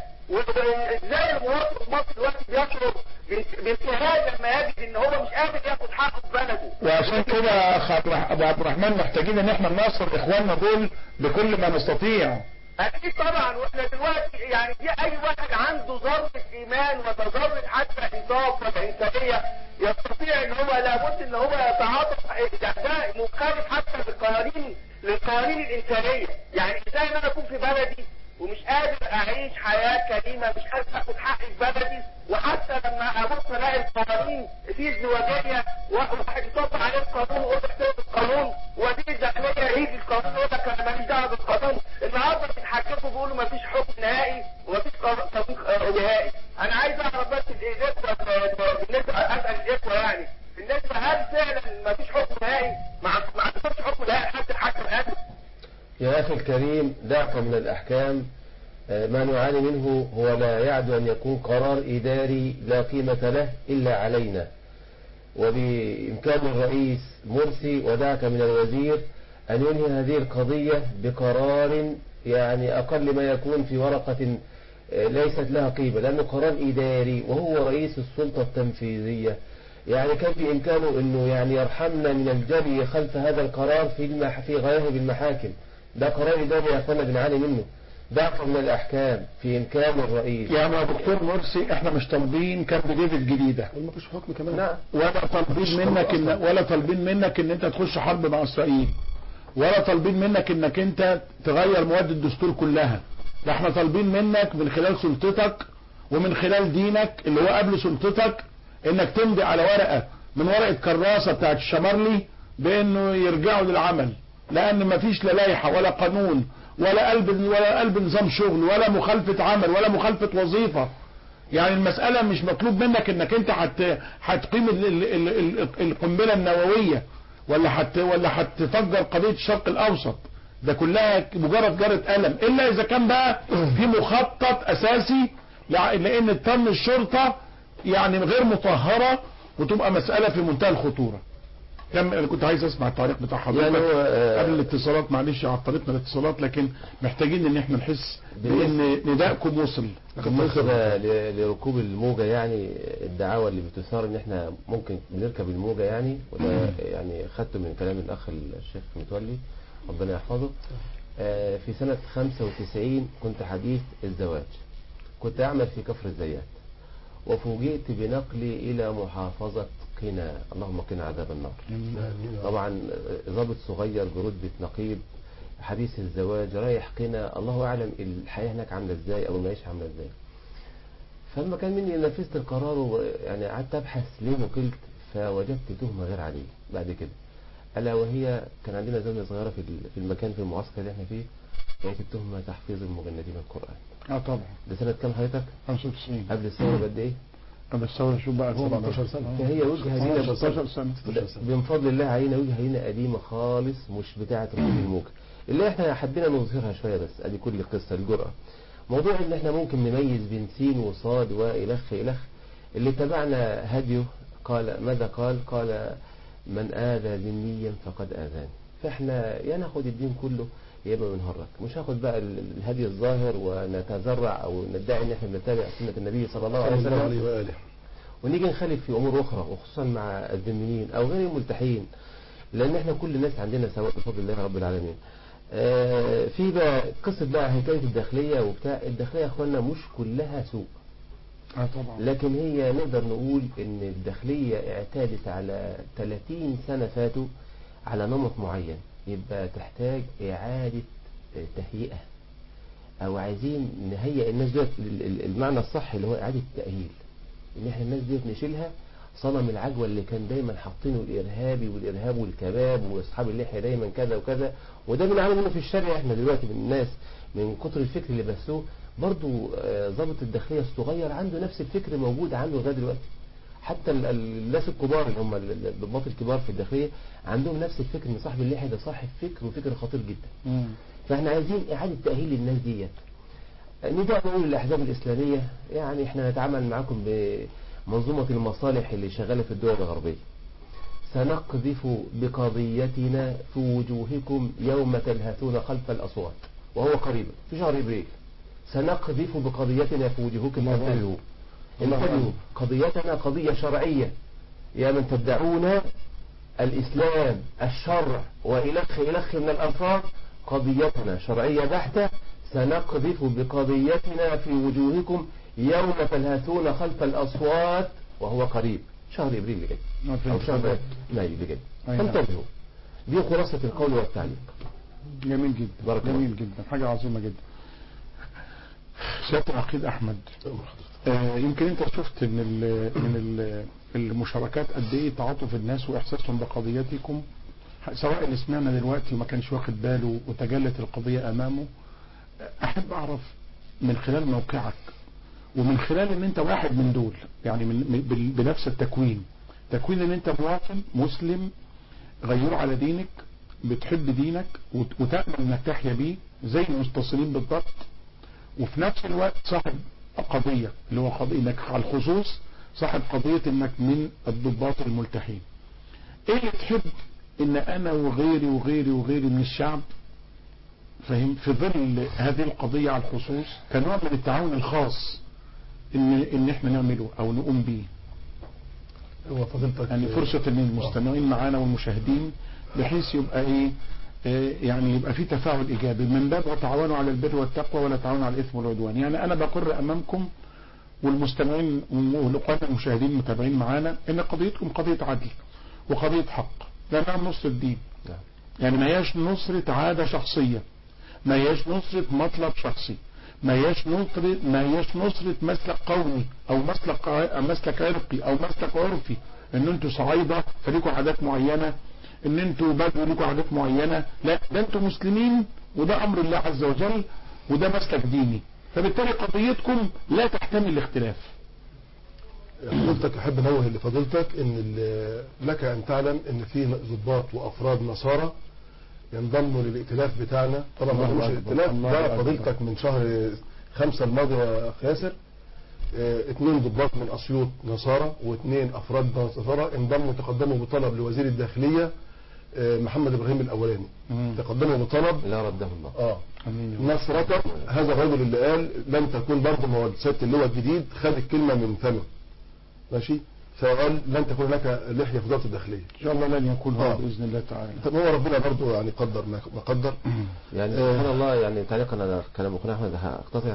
وإزاي المواطن المصري دلوقتي بيشعر بانت- بانتهاء لما يجد إن هو مش قادر ياخد حقه في بلده وعشان كده يا اخ عبد الرح- ابو عبد الرحمن محتاجين ان احنا ننصر اخواننا دول بكل ما نستطيع اكيد طبعا واحنا دلوقتي يعني في اي واحد عنده ذره ايمان ولا ذره حتى انصاف ولا انسانيه يستطيع ان هو لابد ان هو يتعاطف ده, ده مخالف حتى للقوانين للقوانين الانسانيه يعني ازاي ان انا اكون في بلدي ومش قادر اعيش حياه كريمه مش قادر اخد حقي في بلدي وحتى لما ابص الاقي القوانين في ازدواجيه واحد يطبق عليه القانون ويقول لك سيب القانون وزير الداخليه يجي القانون يقول لك انا ماليش دعوه بالقانون النهارده بيتحكموا بيقولوا مفيش حكم نهائي ومفيش قانون آه، نهائي انا عايز اعرف بس الاخوه بالنسبه اسال الاخوه يعني بالنسبه هل فعلا مفيش حكم نهائي ما عند- ما عندكمش حكم نهائي حتى الحكم الان يا أخي الكريم دعك من الأحكام آه، ما نعاني منه هو لا يعد أن يكون قرار إداري لا قيمة له إلا علينا وبإمكان الرئيس مرسي ودعك من الوزير أن ينهي هذه القضية بقرار يعني أقل ما يكون في ورقة آه، ليست لها قيمة لأنه قرار إداري وهو رئيس السلطة التنفيذية يعني كان بإمكانه أنه يعني يرحمنا من الجري خلف هذا القرار في المح في غياهب المحاكم ده قرار إداري يا أخوانا بنعاني منه ضعف من الأحكام في إمكان الرئيس يعني يا دكتور مرسي احنا مش طالبين كامب ديفيد جديده ما فيش حكم كمان نعم ولا طالبين منك إن ولا طالبين منك ان انت تخش حرب مع اسرائيل ولا طالبين منك انك انت تغير مواد الدستور كلها ده احنا طالبين منك من خلال سلطتك ومن خلال دينك اللي هو قبل سلطتك انك تمضي على ورقة من ورقة كراسة بتاعت الشمرلي بانه يرجعوا للعمل لان مفيش لا لائحة ولا قانون ولا قلب ولا قلب نظام شغل ولا مخالفة عمل ولا مخالفة وظيفة يعني المسألة مش مطلوب منك انك انت هت هتقيم ال- ال- ال- ال- القنبلة النووية ولا هت ولا هتفجر قضية الشرق الاوسط ده كلها مجرد جرة قلم الا اذا كان بقى في مخطط اساسي لع- لان تم الشرطة يعني غير مطهرة وتبقى مسألة في منتهى الخطورة كم انا كنت عايز اسمع التعليق بتاع حضرتك يعني هو، آه، قبل الاتصالات معلش عطلتنا الاتصالات لكن محتاجين ان احنا نحس بان ندائكم وصل بالنسبة ل- لركوب الموجة يعني الدعاوى اللي بتثار ان احنا ممكن بنركب الموجة يعني وده يعني خدته من كلام الاخ الشيخ متولي ربنا يحفظه آه، في سنة 95 كنت حديث الزواج كنت اعمل في كفر الزيات وفوجئت بنقلي الى محافظة قنا اللهم قنا عذاب النار طبعا آه، ضابط صغير برتبة نقيب حديث الزواج رايح قنا الله اعلم الحياه هناك عامله ازاي او المعيشه عامله ازاي فلما كان مني نفذت القرار و- يعني قعدت ابحث ليه نقلت فوجدت تهمه غير عاديه بعد كده الا وهي كان عندنا زميله صغيره في ال- في المكان في المعسكر اللي احنا فيه كانت التهمه تحفيظ المجندين القران اه طبعا ده سنه كام حضرتك 95 قبل الثوره بقد ايه قبل الثورة شو بقى 17 سنة. فهي وجهه لينا 16 سنة من فضل الله علينا وجهه لينا قديمه خالص مش بتاعه ركوب الموجه اللي احنا حبينا نظهرها شويه بس ادي كل قصه الجرأه موضوع ان احنا ممكن نميز بين سين وصاد والخ الخ اللي تبعنا هديه قال ماذا قال قال من آذى ذميا فقد آذاني فاحنا يا ناخد الدين كله يا اما بنهرك مش هاخد بقى ال- الهدي الظاهر ونتزرع او ندعي ان احنا بنتبع سنه النبي صلى الله عليه صلى الله وسلم عليه وآله ونيجي نخالف في امور اخرى وخصوصا مع الذميين او غير الملتحين لان احنا كل الناس عندنا سواء بفضل الله رب العالمين آه، في بقى قصه بقى حكايه الداخليه وبتاع الداخليه يا اخوانا مش كلها سوء اه طبعا لكن هي نقدر نقول ان الداخليه اعتادت على 30 سنه فاتوا على نمط معين يبقى تحتاج اعاده آه، تهيئه او عايزين نهيئ الناس ديت ال- ال- المعنى الصح اللي هو اعاده تاهيل ان احنا الناس ديت نشيلها صنم العجوه اللي كان دايما حاطينه الارهابي والارهاب والكباب واصحاب اللحيه دايما كذا وكذا وده بنعاني منه في الشارع احنا دلوقتي من الناس من كتر الفكر اللي بثوه برضو آه، ضابط الداخليه الصغير عنده نفس الفكر موجود عنده لغايه دلوقتي حتى ال- ال- الناس الكبار اللي هم ال- ال- الضباط الكبار في الداخليه عندهم نفس الفكر ان صاحب اللحيه ده صاحب فكر وفكر خطير جدا مم. فاحنا عايزين اعاده تاهيل للناس ديت نداء نقول للاحزاب الاسلاميه يعني احنا نتعامل معاكم بمنظومه المصالح اللي شغاله في الدول الغربيه سنقذف بقضيتنا في وجوهكم يوم تلهثون خلف الاصوات وهو قريبا في شهر ابريل سنقذف بقضيتنا في وجوهكم انتبهوا انتبهوا قضيتنا قضيه شرعيه يا من تدعون الإسلام الشرع وإلخ إلخ من الألفاظ قضيتنا شرعية بحتة سنقذف بقضيتنا في وجوهكم يوم تلهثون خلف الأصوات وهو قريب شهر إبريل اللي جاي أو شهر مايو اللي جاي أي نعم. فانتبهوا دي خلاصة القول والتعليق جميل جدا بارك الله. جميل جدا حاجة عظيمة جدا سيادة العقيد أحمد آه، يمكن انت شفت من ال من ال المشاركات قد ايه تعاطف الناس واحساسهم بقضيتكم سواء اللي سمعنا دلوقتي وما كانش واخد باله وتجلت القضية امامه احب اعرف من خلال موقعك ومن خلال ان انت واحد من دول يعني من من- بال- بنفس التكوين تكوين ان انت مواطن مسلم غيور على دينك بتحب دينك وت- وتأمل انك تحيا بيه زي المستصلين بالضبط وفي نفس الوقت صاحب قضية اللي هو قضية انك على الخصوص صاحب قضية انك من الضباط الملتحين ايه اللي تحب ان انا وغيري وغيري وغيري من الشعب فهم في ظل هذه القضية على الخصوص كنوع من التعاون الخاص ان ان احنا نعمله او نقوم به هو فضيلتك يعني فرصة ان المستمعين معانا والمشاهدين بحيث يبقى ايه آه، يعني يبقى في تفاعل ايجابي من باب وتعاونوا على البر والتقوى ولا تعاونوا على الاثم والعدوان يعني انا بقر امامكم والمستمعين والاخوان المشاهدين المتابعين معانا ان قضيتكم قضية عدل وقضية حق لانها نصر الدين نعم. يعني ما هياش نصرة عادة شخصية ما هياش نصرة مطلب شخصي ما هياش نصرة ما هياش نصرة مسلك قومي او مسلك ع- مسلك عرقي او مسلك عرفي ان انتوا صعايدة فليكوا عادات معينة ان انتوا بدو ليكوا عادات معينة لا ده انتوا مسلمين وده امر الله عز وجل وده مسلك ديني فبالتالي قضيتكم لا تحتمل الاختلاف حضرتك احب انوه لفضيلتك ان ال- لك ان تعلم ان في ضباط وافراد نصارى ينضموا للائتلاف بتاعنا طبعا ما الله هوش أكبر، ائتلاف الله ده أكبر. فضيلتك من شهر خمسة الماضي يا اخ ياسر اه، اتنين ضباط من اسيوط نصارى واثنين افراد نصارى انضموا تقدموا بطلب لوزير الداخليه اه، محمد ابراهيم الاولاني تقدموا بطلب لا رده الله اه امين نصرة هذا الرجل اللي قال لن تكون برضه ما هو سيادة اللواء الجديد خد الكلمة من فمه ماشي فقال لن تكون هناك لحية في وزارة الداخلية ان شاء الله لن يكون هو آه. باذن الله تعالى طب هو ربنا برضه يعني قدر ما ما قدر يعني آه. سبحان الله يعني تعليقا على كلام اخونا احمد هقتطع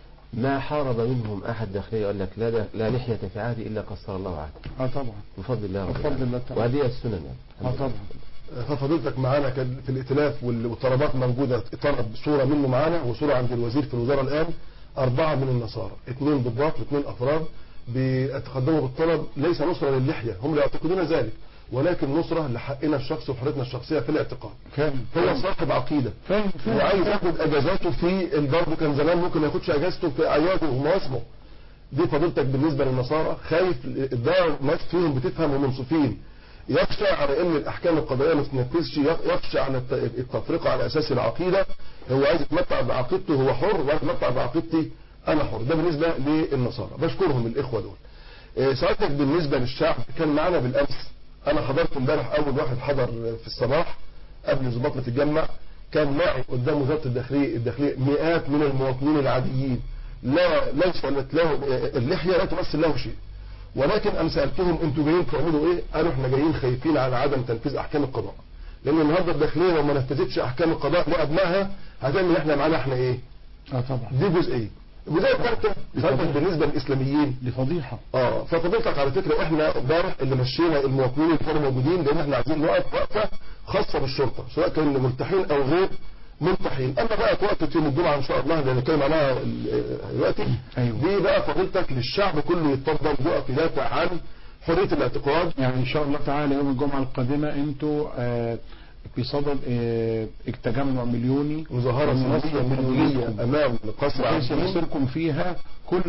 ما حارب منهم احد داخلية يقول لك لا لا لحية في عهدي الا قصر الله عهدي اه طبعا بفضل الله رب بفضل العالمين. الله تعالى. وهذه السنن يعني اه طبعا ففضيلتك معانا كان في الائتلاف وال- والطلبات موجودة طلب صورة منه معانا وصورة عند الوزير في الوزارة الآن أربعة من النصارى اثنين ضباط واثنين أفراد بيتقدموا بالطلب ليس نصرة للحية هم لا يعتقدون ذلك ولكن نصرة لحقنا الشخصي وحريتنا الشخصية في الاعتقاد فاهم هو صاحب عقيدة فاهم فاهم وعايز ياخد اجازاته في برضه كان زمان ممكن ما ياخدش اجازته في اعياده ومواسمه دي فضيلتك بالنسبه للنصارى خايف ده ناس فيهم بتفهم ومنصفين يخشى على ان الاحكام القضائيه ما تتنفذش يخشى على الت- التفرقه على اساس العقيده هو عايز يتمتع بعقيدته هو حر وانا اتمتع بعقيدتي انا حر ده بالنسبه للنصارى بشكرهم الاخوه دول آه، سعادتك بالنسبه للشعب كان معانا بالامس انا حضرت امبارح اول واحد حضر في الصباح قبل ظباط ما تتجمع كان معي قدام وزاره الداخليه الداخليه مئات من المواطنين العاديين لا ليس له اللحيه لا تمثل له شيء ولكن أنا سألتهم أنتوا جايين تعملوا إيه؟ قالوا إحنا جايين خايفين على عدم تنفيذ أحكام القضاء. لأن النهارده الداخلية لو ما نفذتش أحكام القضاء لأبنائها هتعمل إحنا معانا إحنا إيه؟ اه طبعا دي جزئية. الجزئية الثالثة سألتك بالنسبة للإسلاميين دي فضيحه اه ففضيلتك على فكرة احنا امبارح اللي مشينا المواطنين اللي كانوا موجودين لان احنا عايزين نقف وقفة خاصة بالشرطة سواء كانوا ملتحين او غير ملتحين اما بقى وقفة يوم الجمعة ان شاء الله اللي هنتكلم عنها ال- دلوقتي أيوة. دي بقى فضيلتك للشعب كله يتفضل يقف يدافع عن حرية الاعتقاد يعني ان شاء الله تعالى يوم الجمعه القادمه انتوا آه بصدد آه تجمع مليوني مظاهرة ومنصة سلمية مليونية مليونية. امام قصر بحيث عابدين ينصركم فيها كل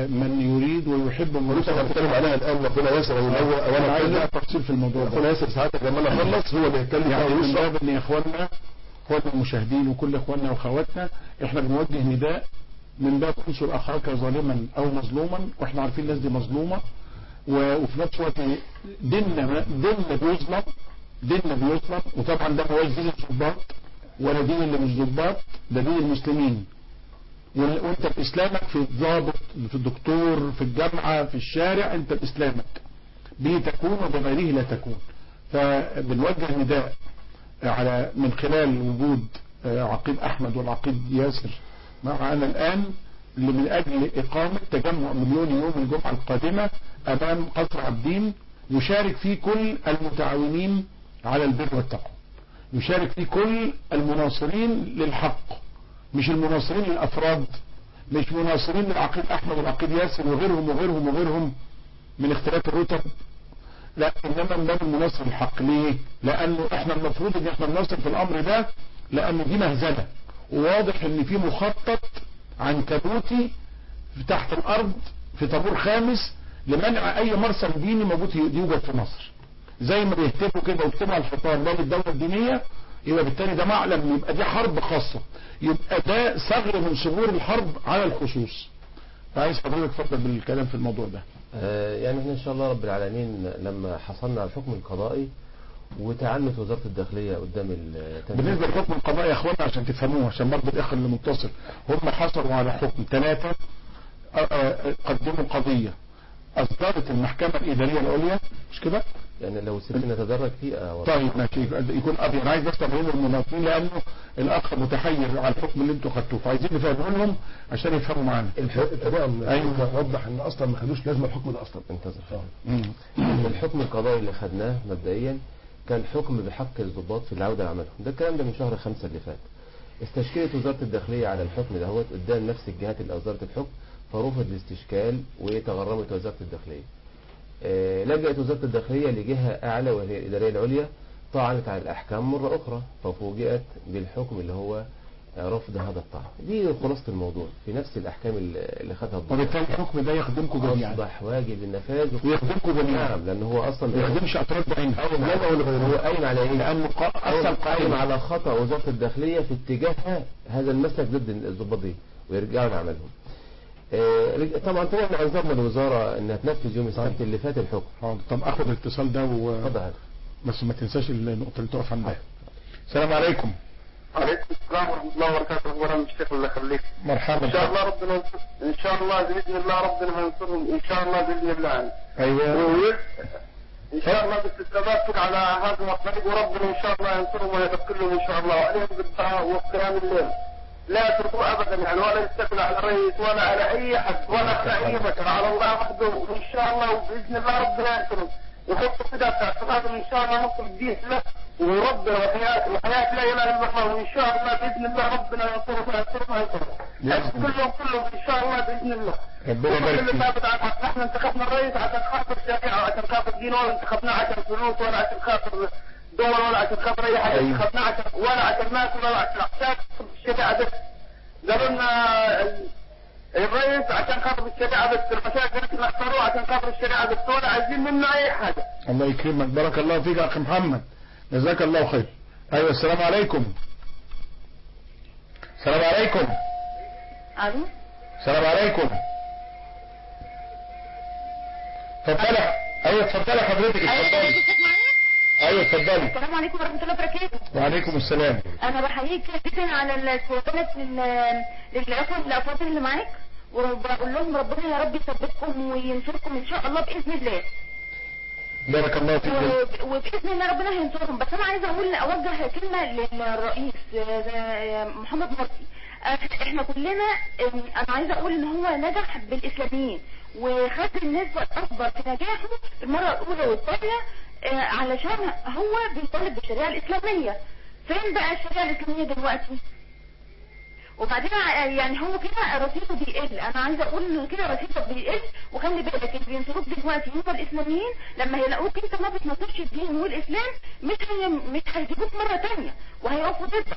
من يريد ويحب ولسه منصرة هنتكلم عليها الان ربنا ياسر هو انا وانا عايز بقى اتكلم تفصيل في الموضوع ربنا ده ياسر ساعتك لما انا اخلص هو اللي هيتكلم يعني فيها من ويشرح. باب ان يا اخواننا اخواننا المشاهدين وكل اخواننا واخواتنا احنا بنوجه نداء من باب انصر اخاك ظالما او مظلوما واحنا عارفين الناس دي مظلومه و- وفي نفس الوقت ديننا ديننا بيظلم ديننا بيظلم وطبعا ده ما هوش دين الظباط ولا دين اللي مش ظباط ده دين المسلمين وال- وانت باسلامك في الضابط في الدكتور في الجامعه في الشارع انت باسلامك به تكون وبغيره لا تكون فبنوجه نداء على من خلال وجود آه، عقيد احمد والعقيد ياسر معنا الان اللي من اجل اقامه تجمع مليوني يوم الجمعه القادمه امام قصر عابدين يشارك فيه كل المتعاونين على البر والتقوى يشارك فيه كل المناصرين للحق مش المناصرين للافراد مش مناصرين للعقيد احمد والعقيد ياسر وغيرهم وغيرهم وغيرهم من اختلاف الرتب لا انما من باب المناصر الحق ليه لانه احنا المفروض ان احنا نناصر في الامر ده لان دي مهزله وواضح ان في مخطط عنكبوتي في تحت الارض في طابور خامس لمنع اي مرسم ديني موجود يوجد في مصر زي ما بيهتفوا كده ويكتبوا على الحيطان ده للدوله الدينيه يبقى بالتالي ده معلم يبقى دي حرب خاصه يبقى ده ثغر من ثغور الحرب على الخصوص فعايز حضرتك تفضل بالكلام في الموضوع ده آه، يعني احنا ان شاء الله رب العالمين لما حصلنا على الحكم القضائي وتعنت وزارة الداخلية قدام التنفيذ بالنسبه للحكم القضائي يا اخوانا عشان تفهموه عشان برضه الاخ اللي متصل هم حصلوا على حكم ثلاثه قدموا قضيه اصدرت المحكمه الاداريه العليا مش كده؟ يعني لو سبت نتدرج فيه آه، والله. طيب ماشي يكون ابيض عايز بس افهم المناطقين لانه الاخ متحير على الحكم اللي انتوا خدتوه فعايزين نفهمه لهم عشان يفهموا معانا طبعا أيوة. وضح ان اصلا ما خدوش لازمه الحكم ده اصلا انتظر مم. الحكم القضائي اللي خدناه مبدئيا كان حكم بحق الضباط في العودة لعملهم ده الكلام ده من شهر خمسة اللي فات استشكلت وزارة الداخلية على الحكم دهوت قدام نفس الجهات اللي أصدرت الحكم فرفض الاستشكال وتغرمت وزارة الداخلية آه، لجأت وزارة الداخلية لجهة أعلى وهي الإدارية العليا طعنت على الأحكام مرة أخرى ففوجئت بالحكم اللي هو رفض هذا الطعام دي خلاصة الموضوع في نفس الأحكام اللي اللي خدها الضابط وبالتالي الحكم ده يخدمكم جميعا أصبح واجب النفاذ ويخدمكم جميعا نعم لأن هو أصلا ما يخدمش افراد بعينها قايم على هو قايم على إيه؟ لانه قا- اصلا قايم قائم على خطأ وزارة الداخلية في اتجاه هذا المسلك ضد الضباط دي ويرجعوا لعملهم آه، رج- طبعا طبعا انظرنا الوزارة انها تنفذ يوم السبت اللي فات الحكم حاضر. طب اخد الاتصال ده و... اتفضل بس ما تنساش النقطه اللي تقف عندها السلام عليكم عليكم السلام ورحمة الله وبركاته أخبار الشيخ الله يخليك مرحبا إن شاء الله ربنا ينصر إن شاء الله بإذن الله ربنا هينصرهم إن شاء الله بإذن الله ايوه ويس- إن شاء الله باستثباتك على هذا الطريق وربنا إن شاء الله ينصرهم ويذكر لهم إن شاء الله وعليهم بالدعاء وقيام الليل لا يتركوا أبدا يعني ولا يستكلوا على الرئيس ولا على أي حد ولا على أي مكان على الله وحده وإن شاء الله وبإذن الله ربنا ينصرهم يحطوا كده اعتقادهم إن شاء الله نصر الدين له وربنا وحياة وحياة لا إله إلا الله وإن شاء الله بإذن الله ربنا ينصرهم وينصرهم وينصرهم كلهم كلهم إن شاء الله بإذن الله ربنا يبارك اللي فيك ثابت عن حق احنا انتخبنا الرئيس عشان خاطر الشريعه وعشان خاطر دين ولا انتخبناه عشان فلوس ولا عشان خاطر دول ولا عشان خاطر اي حاجه أيوة. انتخبناه عشان ولا عشان ناكل ولا عشان عشان الشريعه بس قالوا لنا ال- الرئيس عشان خاطر الشريعه بس المشاكل اللي اختاروه عشان خاطر الشريعه بس ولا عايزين منه اي حاجه الله يكرمك بارك الله فيك يا اخي محمد جزاك الله خير ايوه السلام عليكم السلام عليكم الو السلام عليكم اتفضلي ايوه اتفضلي حضرتك ايوه اتفضلي حضرتك معايا ايوه اتفضلي السلام عليكم ورحمه الله وبركاته وعليكم السلام انا بحييك جدا على الكوبانات للاخوه الافاضل اللي معاك وبقول لهم ربنا يا رب يثبتكم وينصركم ان شاء الله باذن الله بارك الله فيك و- وباذن الله ربنا هينصرهم بس انا عايزه اقول اوجه كلمه للرئيس آه، محمد مرسي آه، احنا كلنا آم، انا عايزه اقول ان هو نجح بالاسلاميين وخد النسبه الاكبر في نجاحه المره الاولى والثانيه آه، علشان هو بيطالب بالشريعه الاسلاميه فين بقى الشريعه الاسلاميه دلوقتي وبعدين ع- يعني هو كده رصيده بيقل انا عايزه اقول ان كده رصيده بيقل وخلي بالك اللي بينصروك دلوقتي هم الاسلاميين لما يلاقوك انت ما بتنصرش الدين والاسلام مش هي مش هيجيبوك مره تانية وهيقفوا ضدك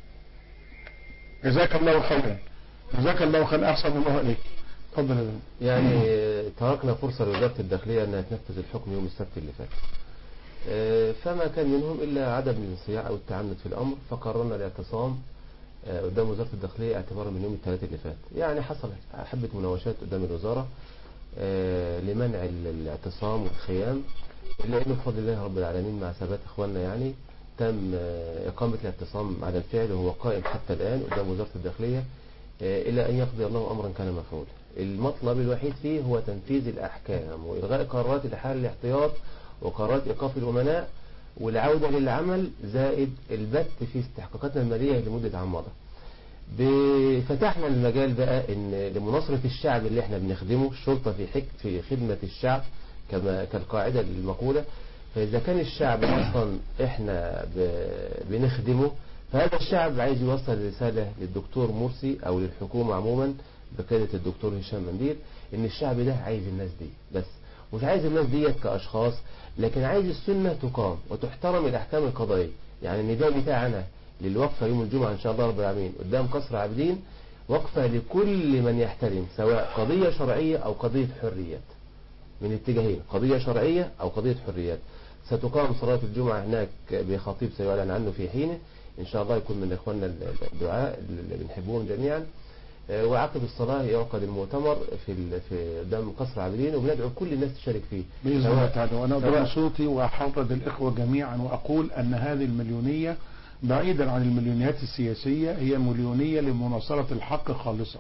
جزاك الله خيرا جزاك الله خيرا احسن الله اليك اتفضل يا بابا. يعني تركنا فرصة لوزارة الداخلية أنها تنفذ الحكم يوم السبت اللي فات آه، فما كان منهم إلا عدم الانصياع أو التعنت في الأمر فقررنا الاعتصام آه، قدام وزارة الداخلية اعتبارا من يوم الثلاث اللي فات يعني حصل حبة مناوشات قدام الوزارة آه، لمنع ال- الاعتصام والخيام إلا أنه بفضل الله رب العالمين مع ثبات إخواننا يعني تم آه، إقامة الاعتصام على الفعل وهو قائم حتى الآن قدام وزارة الداخلية آه، إلى أن يقضي الله أمرا كان مفعولا المطلب الوحيد فيه هو تنفيذ الأحكام وإلغاء قرارات الحال الاحتياط وقرارات إيقاف الأمناء والعودة للعمل زائد البت في استحقاقاتنا المالية لمدة عام مضى ب- فتحنا المجال بقى ان لمناصرة الشعب اللي احنا بنخدمه الشرطة في حك في خدمة الشعب كما كالقاعدة المقولة فإذا كان الشعب أصلا احنا ب- بنخدمه فهذا الشعب عايز يوصل رسالة للدكتور مرسي أو للحكومة عموما بقيادة الدكتور هشام منديل إن الشعب ده عايز الناس دي بس مش عايز الناس ديت كأشخاص لكن عايز السنة تقام وتحترم الأحكام القضائية يعني النداء بتاعنا للوقفة يوم الجمعة إن شاء الله رب العالمين قدام قصر عابدين وقفة لكل من يحترم سواء قضية شرعية أو قضية حريات من اتجاهين قضية شرعية أو قضية حريات ستقام صلاة الجمعة هناك بخطيب سيعلن عنه في حينه إن شاء الله يكون من إخواننا الدعاء اللي بنحبهم جميعا آه، وعقب الصلاة يعقد المؤتمر في ال- في قدام قصر عابدين وبندعو كل الناس تشارك فيه بإذن سواء- الله تعالى وأنا سواء- أضم صوتي وأحرض الإخوة جميعا وأقول أن هذه المليونية بعيدا عن المليونيات السياسية هي مليونية لمناصرة الحق خالصا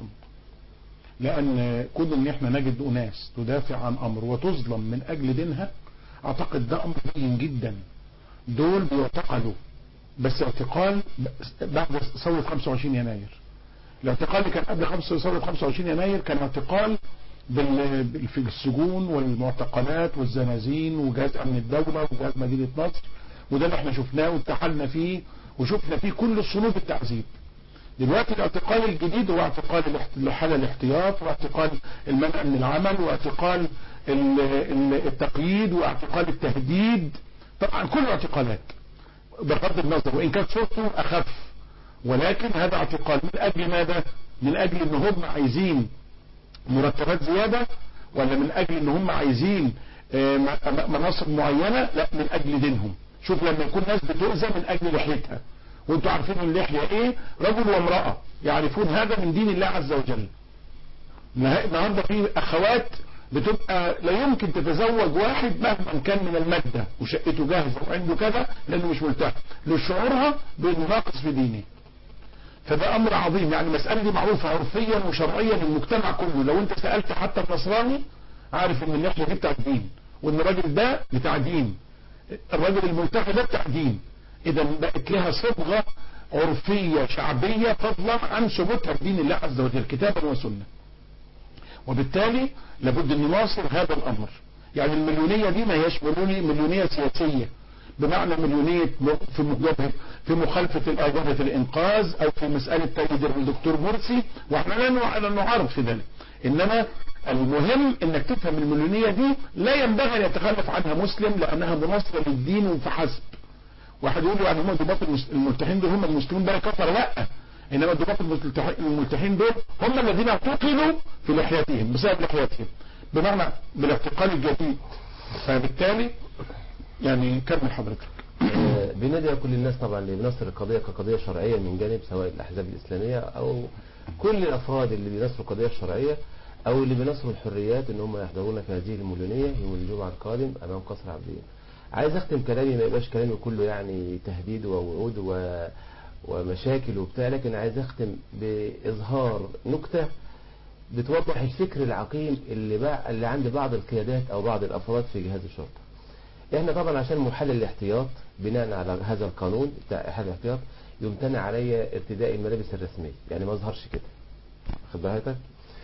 لأن كون أن احنا نجد أناس تدافع عن أمر وتظلم من أجل دينها أعتقد ده أمر بين جدا دول بيعتقلوا بس اعتقال بعد ثورة 25 يناير الاعتقال اللي كان قبل خمسة ثورة 25 يناير كان اعتقال بال- بال- في السجون والمعتقلات والزنازين وجهاز امن الدولة وجهاز مدينة نصر وده اللي احنا شفناه واتحلنا فيه وشفنا فيه كل صنوف التعذيب دلوقتي الاعتقال الجديد هو اعتقال الاحت- الحالة الاحتياط واعتقال المنع من العمل واعتقال ال- ال- التقييد واعتقال التهديد طبعا كل اعتقالات بغض النظر وان كانت صورته اخف ولكن هذا اعتقال من اجل ماذا من اجل ان هم عايزين مرتبات زيادة ولا من اجل ان هم عايزين آه، م- م- مناصب معينة لا من اجل دينهم شوف لما يكون ناس بتؤذى من اجل لحيتها وانتوا عارفين اللحية ايه رجل وامرأة يعرفون هذا من دين الله عز وجل النها- النهارده في اخوات بتبقى لا يمكن تتزوج واحد مهما كان من المادة وشقته جاهزة وعنده كذا لانه مش ملتحي لشعورها بانه ناقص في دينه فده امر عظيم يعني المسألة دي معروفة عرفيا وشرعيا المجتمع كله لو انت سألت حتى النصراني عارف ان اللحية دي بتاع دين وان الراجل ده بتاع دين الراجل الملتحي ده بتاع دين اذا بقت لها صبغة عرفية شعبية فضلا عن ثبوتها في دين الله عز وجل كتابا وسنة وبالتالي لابد ان نواصل هذا الامر يعني المليونية دي ما هيش مليونية, مليونية سياسية بمعنى مليونية م- في مجابهة في مخالفة الأجابة الإنقاذ أو في مسألة تأييد الدكتور مرسي وإحنا لا نع- لا نعارض في ذلك إنما المهم إنك تفهم المليونية دي لا ينبغي أن يتخلف عنها مسلم لأنها مناصرة للدين فحسب واحد يقول له يعني هم ضباط المس- الملتحين دول هم المسلمين بقى كفر لا انما الضباط الملتح- الملتحين دول هم الذين اعتقلوا في لحيتهم بسبب لحيتهم بمعنى بالاعتقال الجديد فبالتالي يعني كمل حضرتك آه، بندعو كل الناس طبعا لنصر القضية كقضية شرعية من جانب سواء الأحزاب الإسلامية أو كل الأفراد اللي بينصروا القضية الشرعية أو اللي بينصروا الحريات إن هم يحضرون في هذه المليونية يوم الجمعة القادم أمام قصر عبدين عايز أختم كلامي ما يبقاش كلامي كله يعني تهديد ووعود و... ومشاكل وبتاع لكن عايز أختم بإظهار نكتة بتوضح الفكر العقيم اللي, بع... اللي عند بعض القيادات أو بعض الأفراد في جهاز الشرطة احنا طبعا عشان محل الاحتياط بناء على هذا القانون بتاع حل الاحتياط يمتنع علي ارتداء الملابس الرسمية يعني ما اظهرش كده خد بالك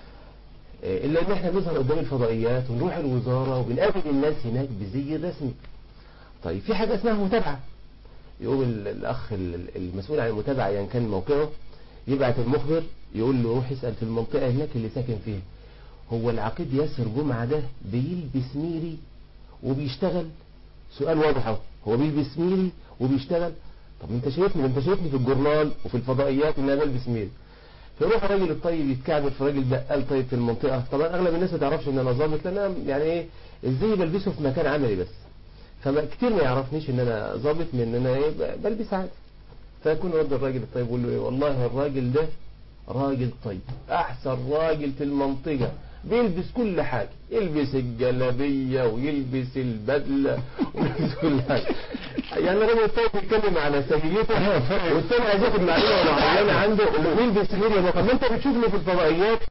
إيه، الا ان احنا بنظهر قدام الفضائيات ونروح الوزارة وبنقابل الناس هناك بزي الرسمي طيب في حاجة اسمها متابعة يقوم ال- الاخ ال- المسؤول عن المتابعة ايا كان موقعه يبعت المخبر يقول له روح اسأل في المنطقة هناك اللي ساكن فيها هو العقيد ياسر جمعة ده بيلبس ميري وبيشتغل سؤال واضح اهو هو بيلبس ميري وبيشتغل طب انت شايفني انت شايفني في الجورنال وفي الفضائيات ان انا بلبس ميري فيروح الراجل الطيب يتكعبل في راجل بقال طيب في المنطقة طبعا اغلب الناس ما تعرفش ان انا ظابط لان انا يعني ايه ازاي بلبسه في مكان عملي بس فكتير ما يعرفنيش ان انا ظابط من ان انا ايه ب- بلبس عادي فيكون رد الراجل الطيب يقول له ايه والله الراجل ده راجل طيب احسن راجل في المنطقة بيلبس كل حاجة يلبس الجلابية ويلبس البدلة ويلبس كل حاجة يعني الراجل الطيب بيتكلم على سجيته والتاني عايز ياخد معلومة معينة عنده وبيلبس ميريا طب ما انت بتشوفني في الفضائيات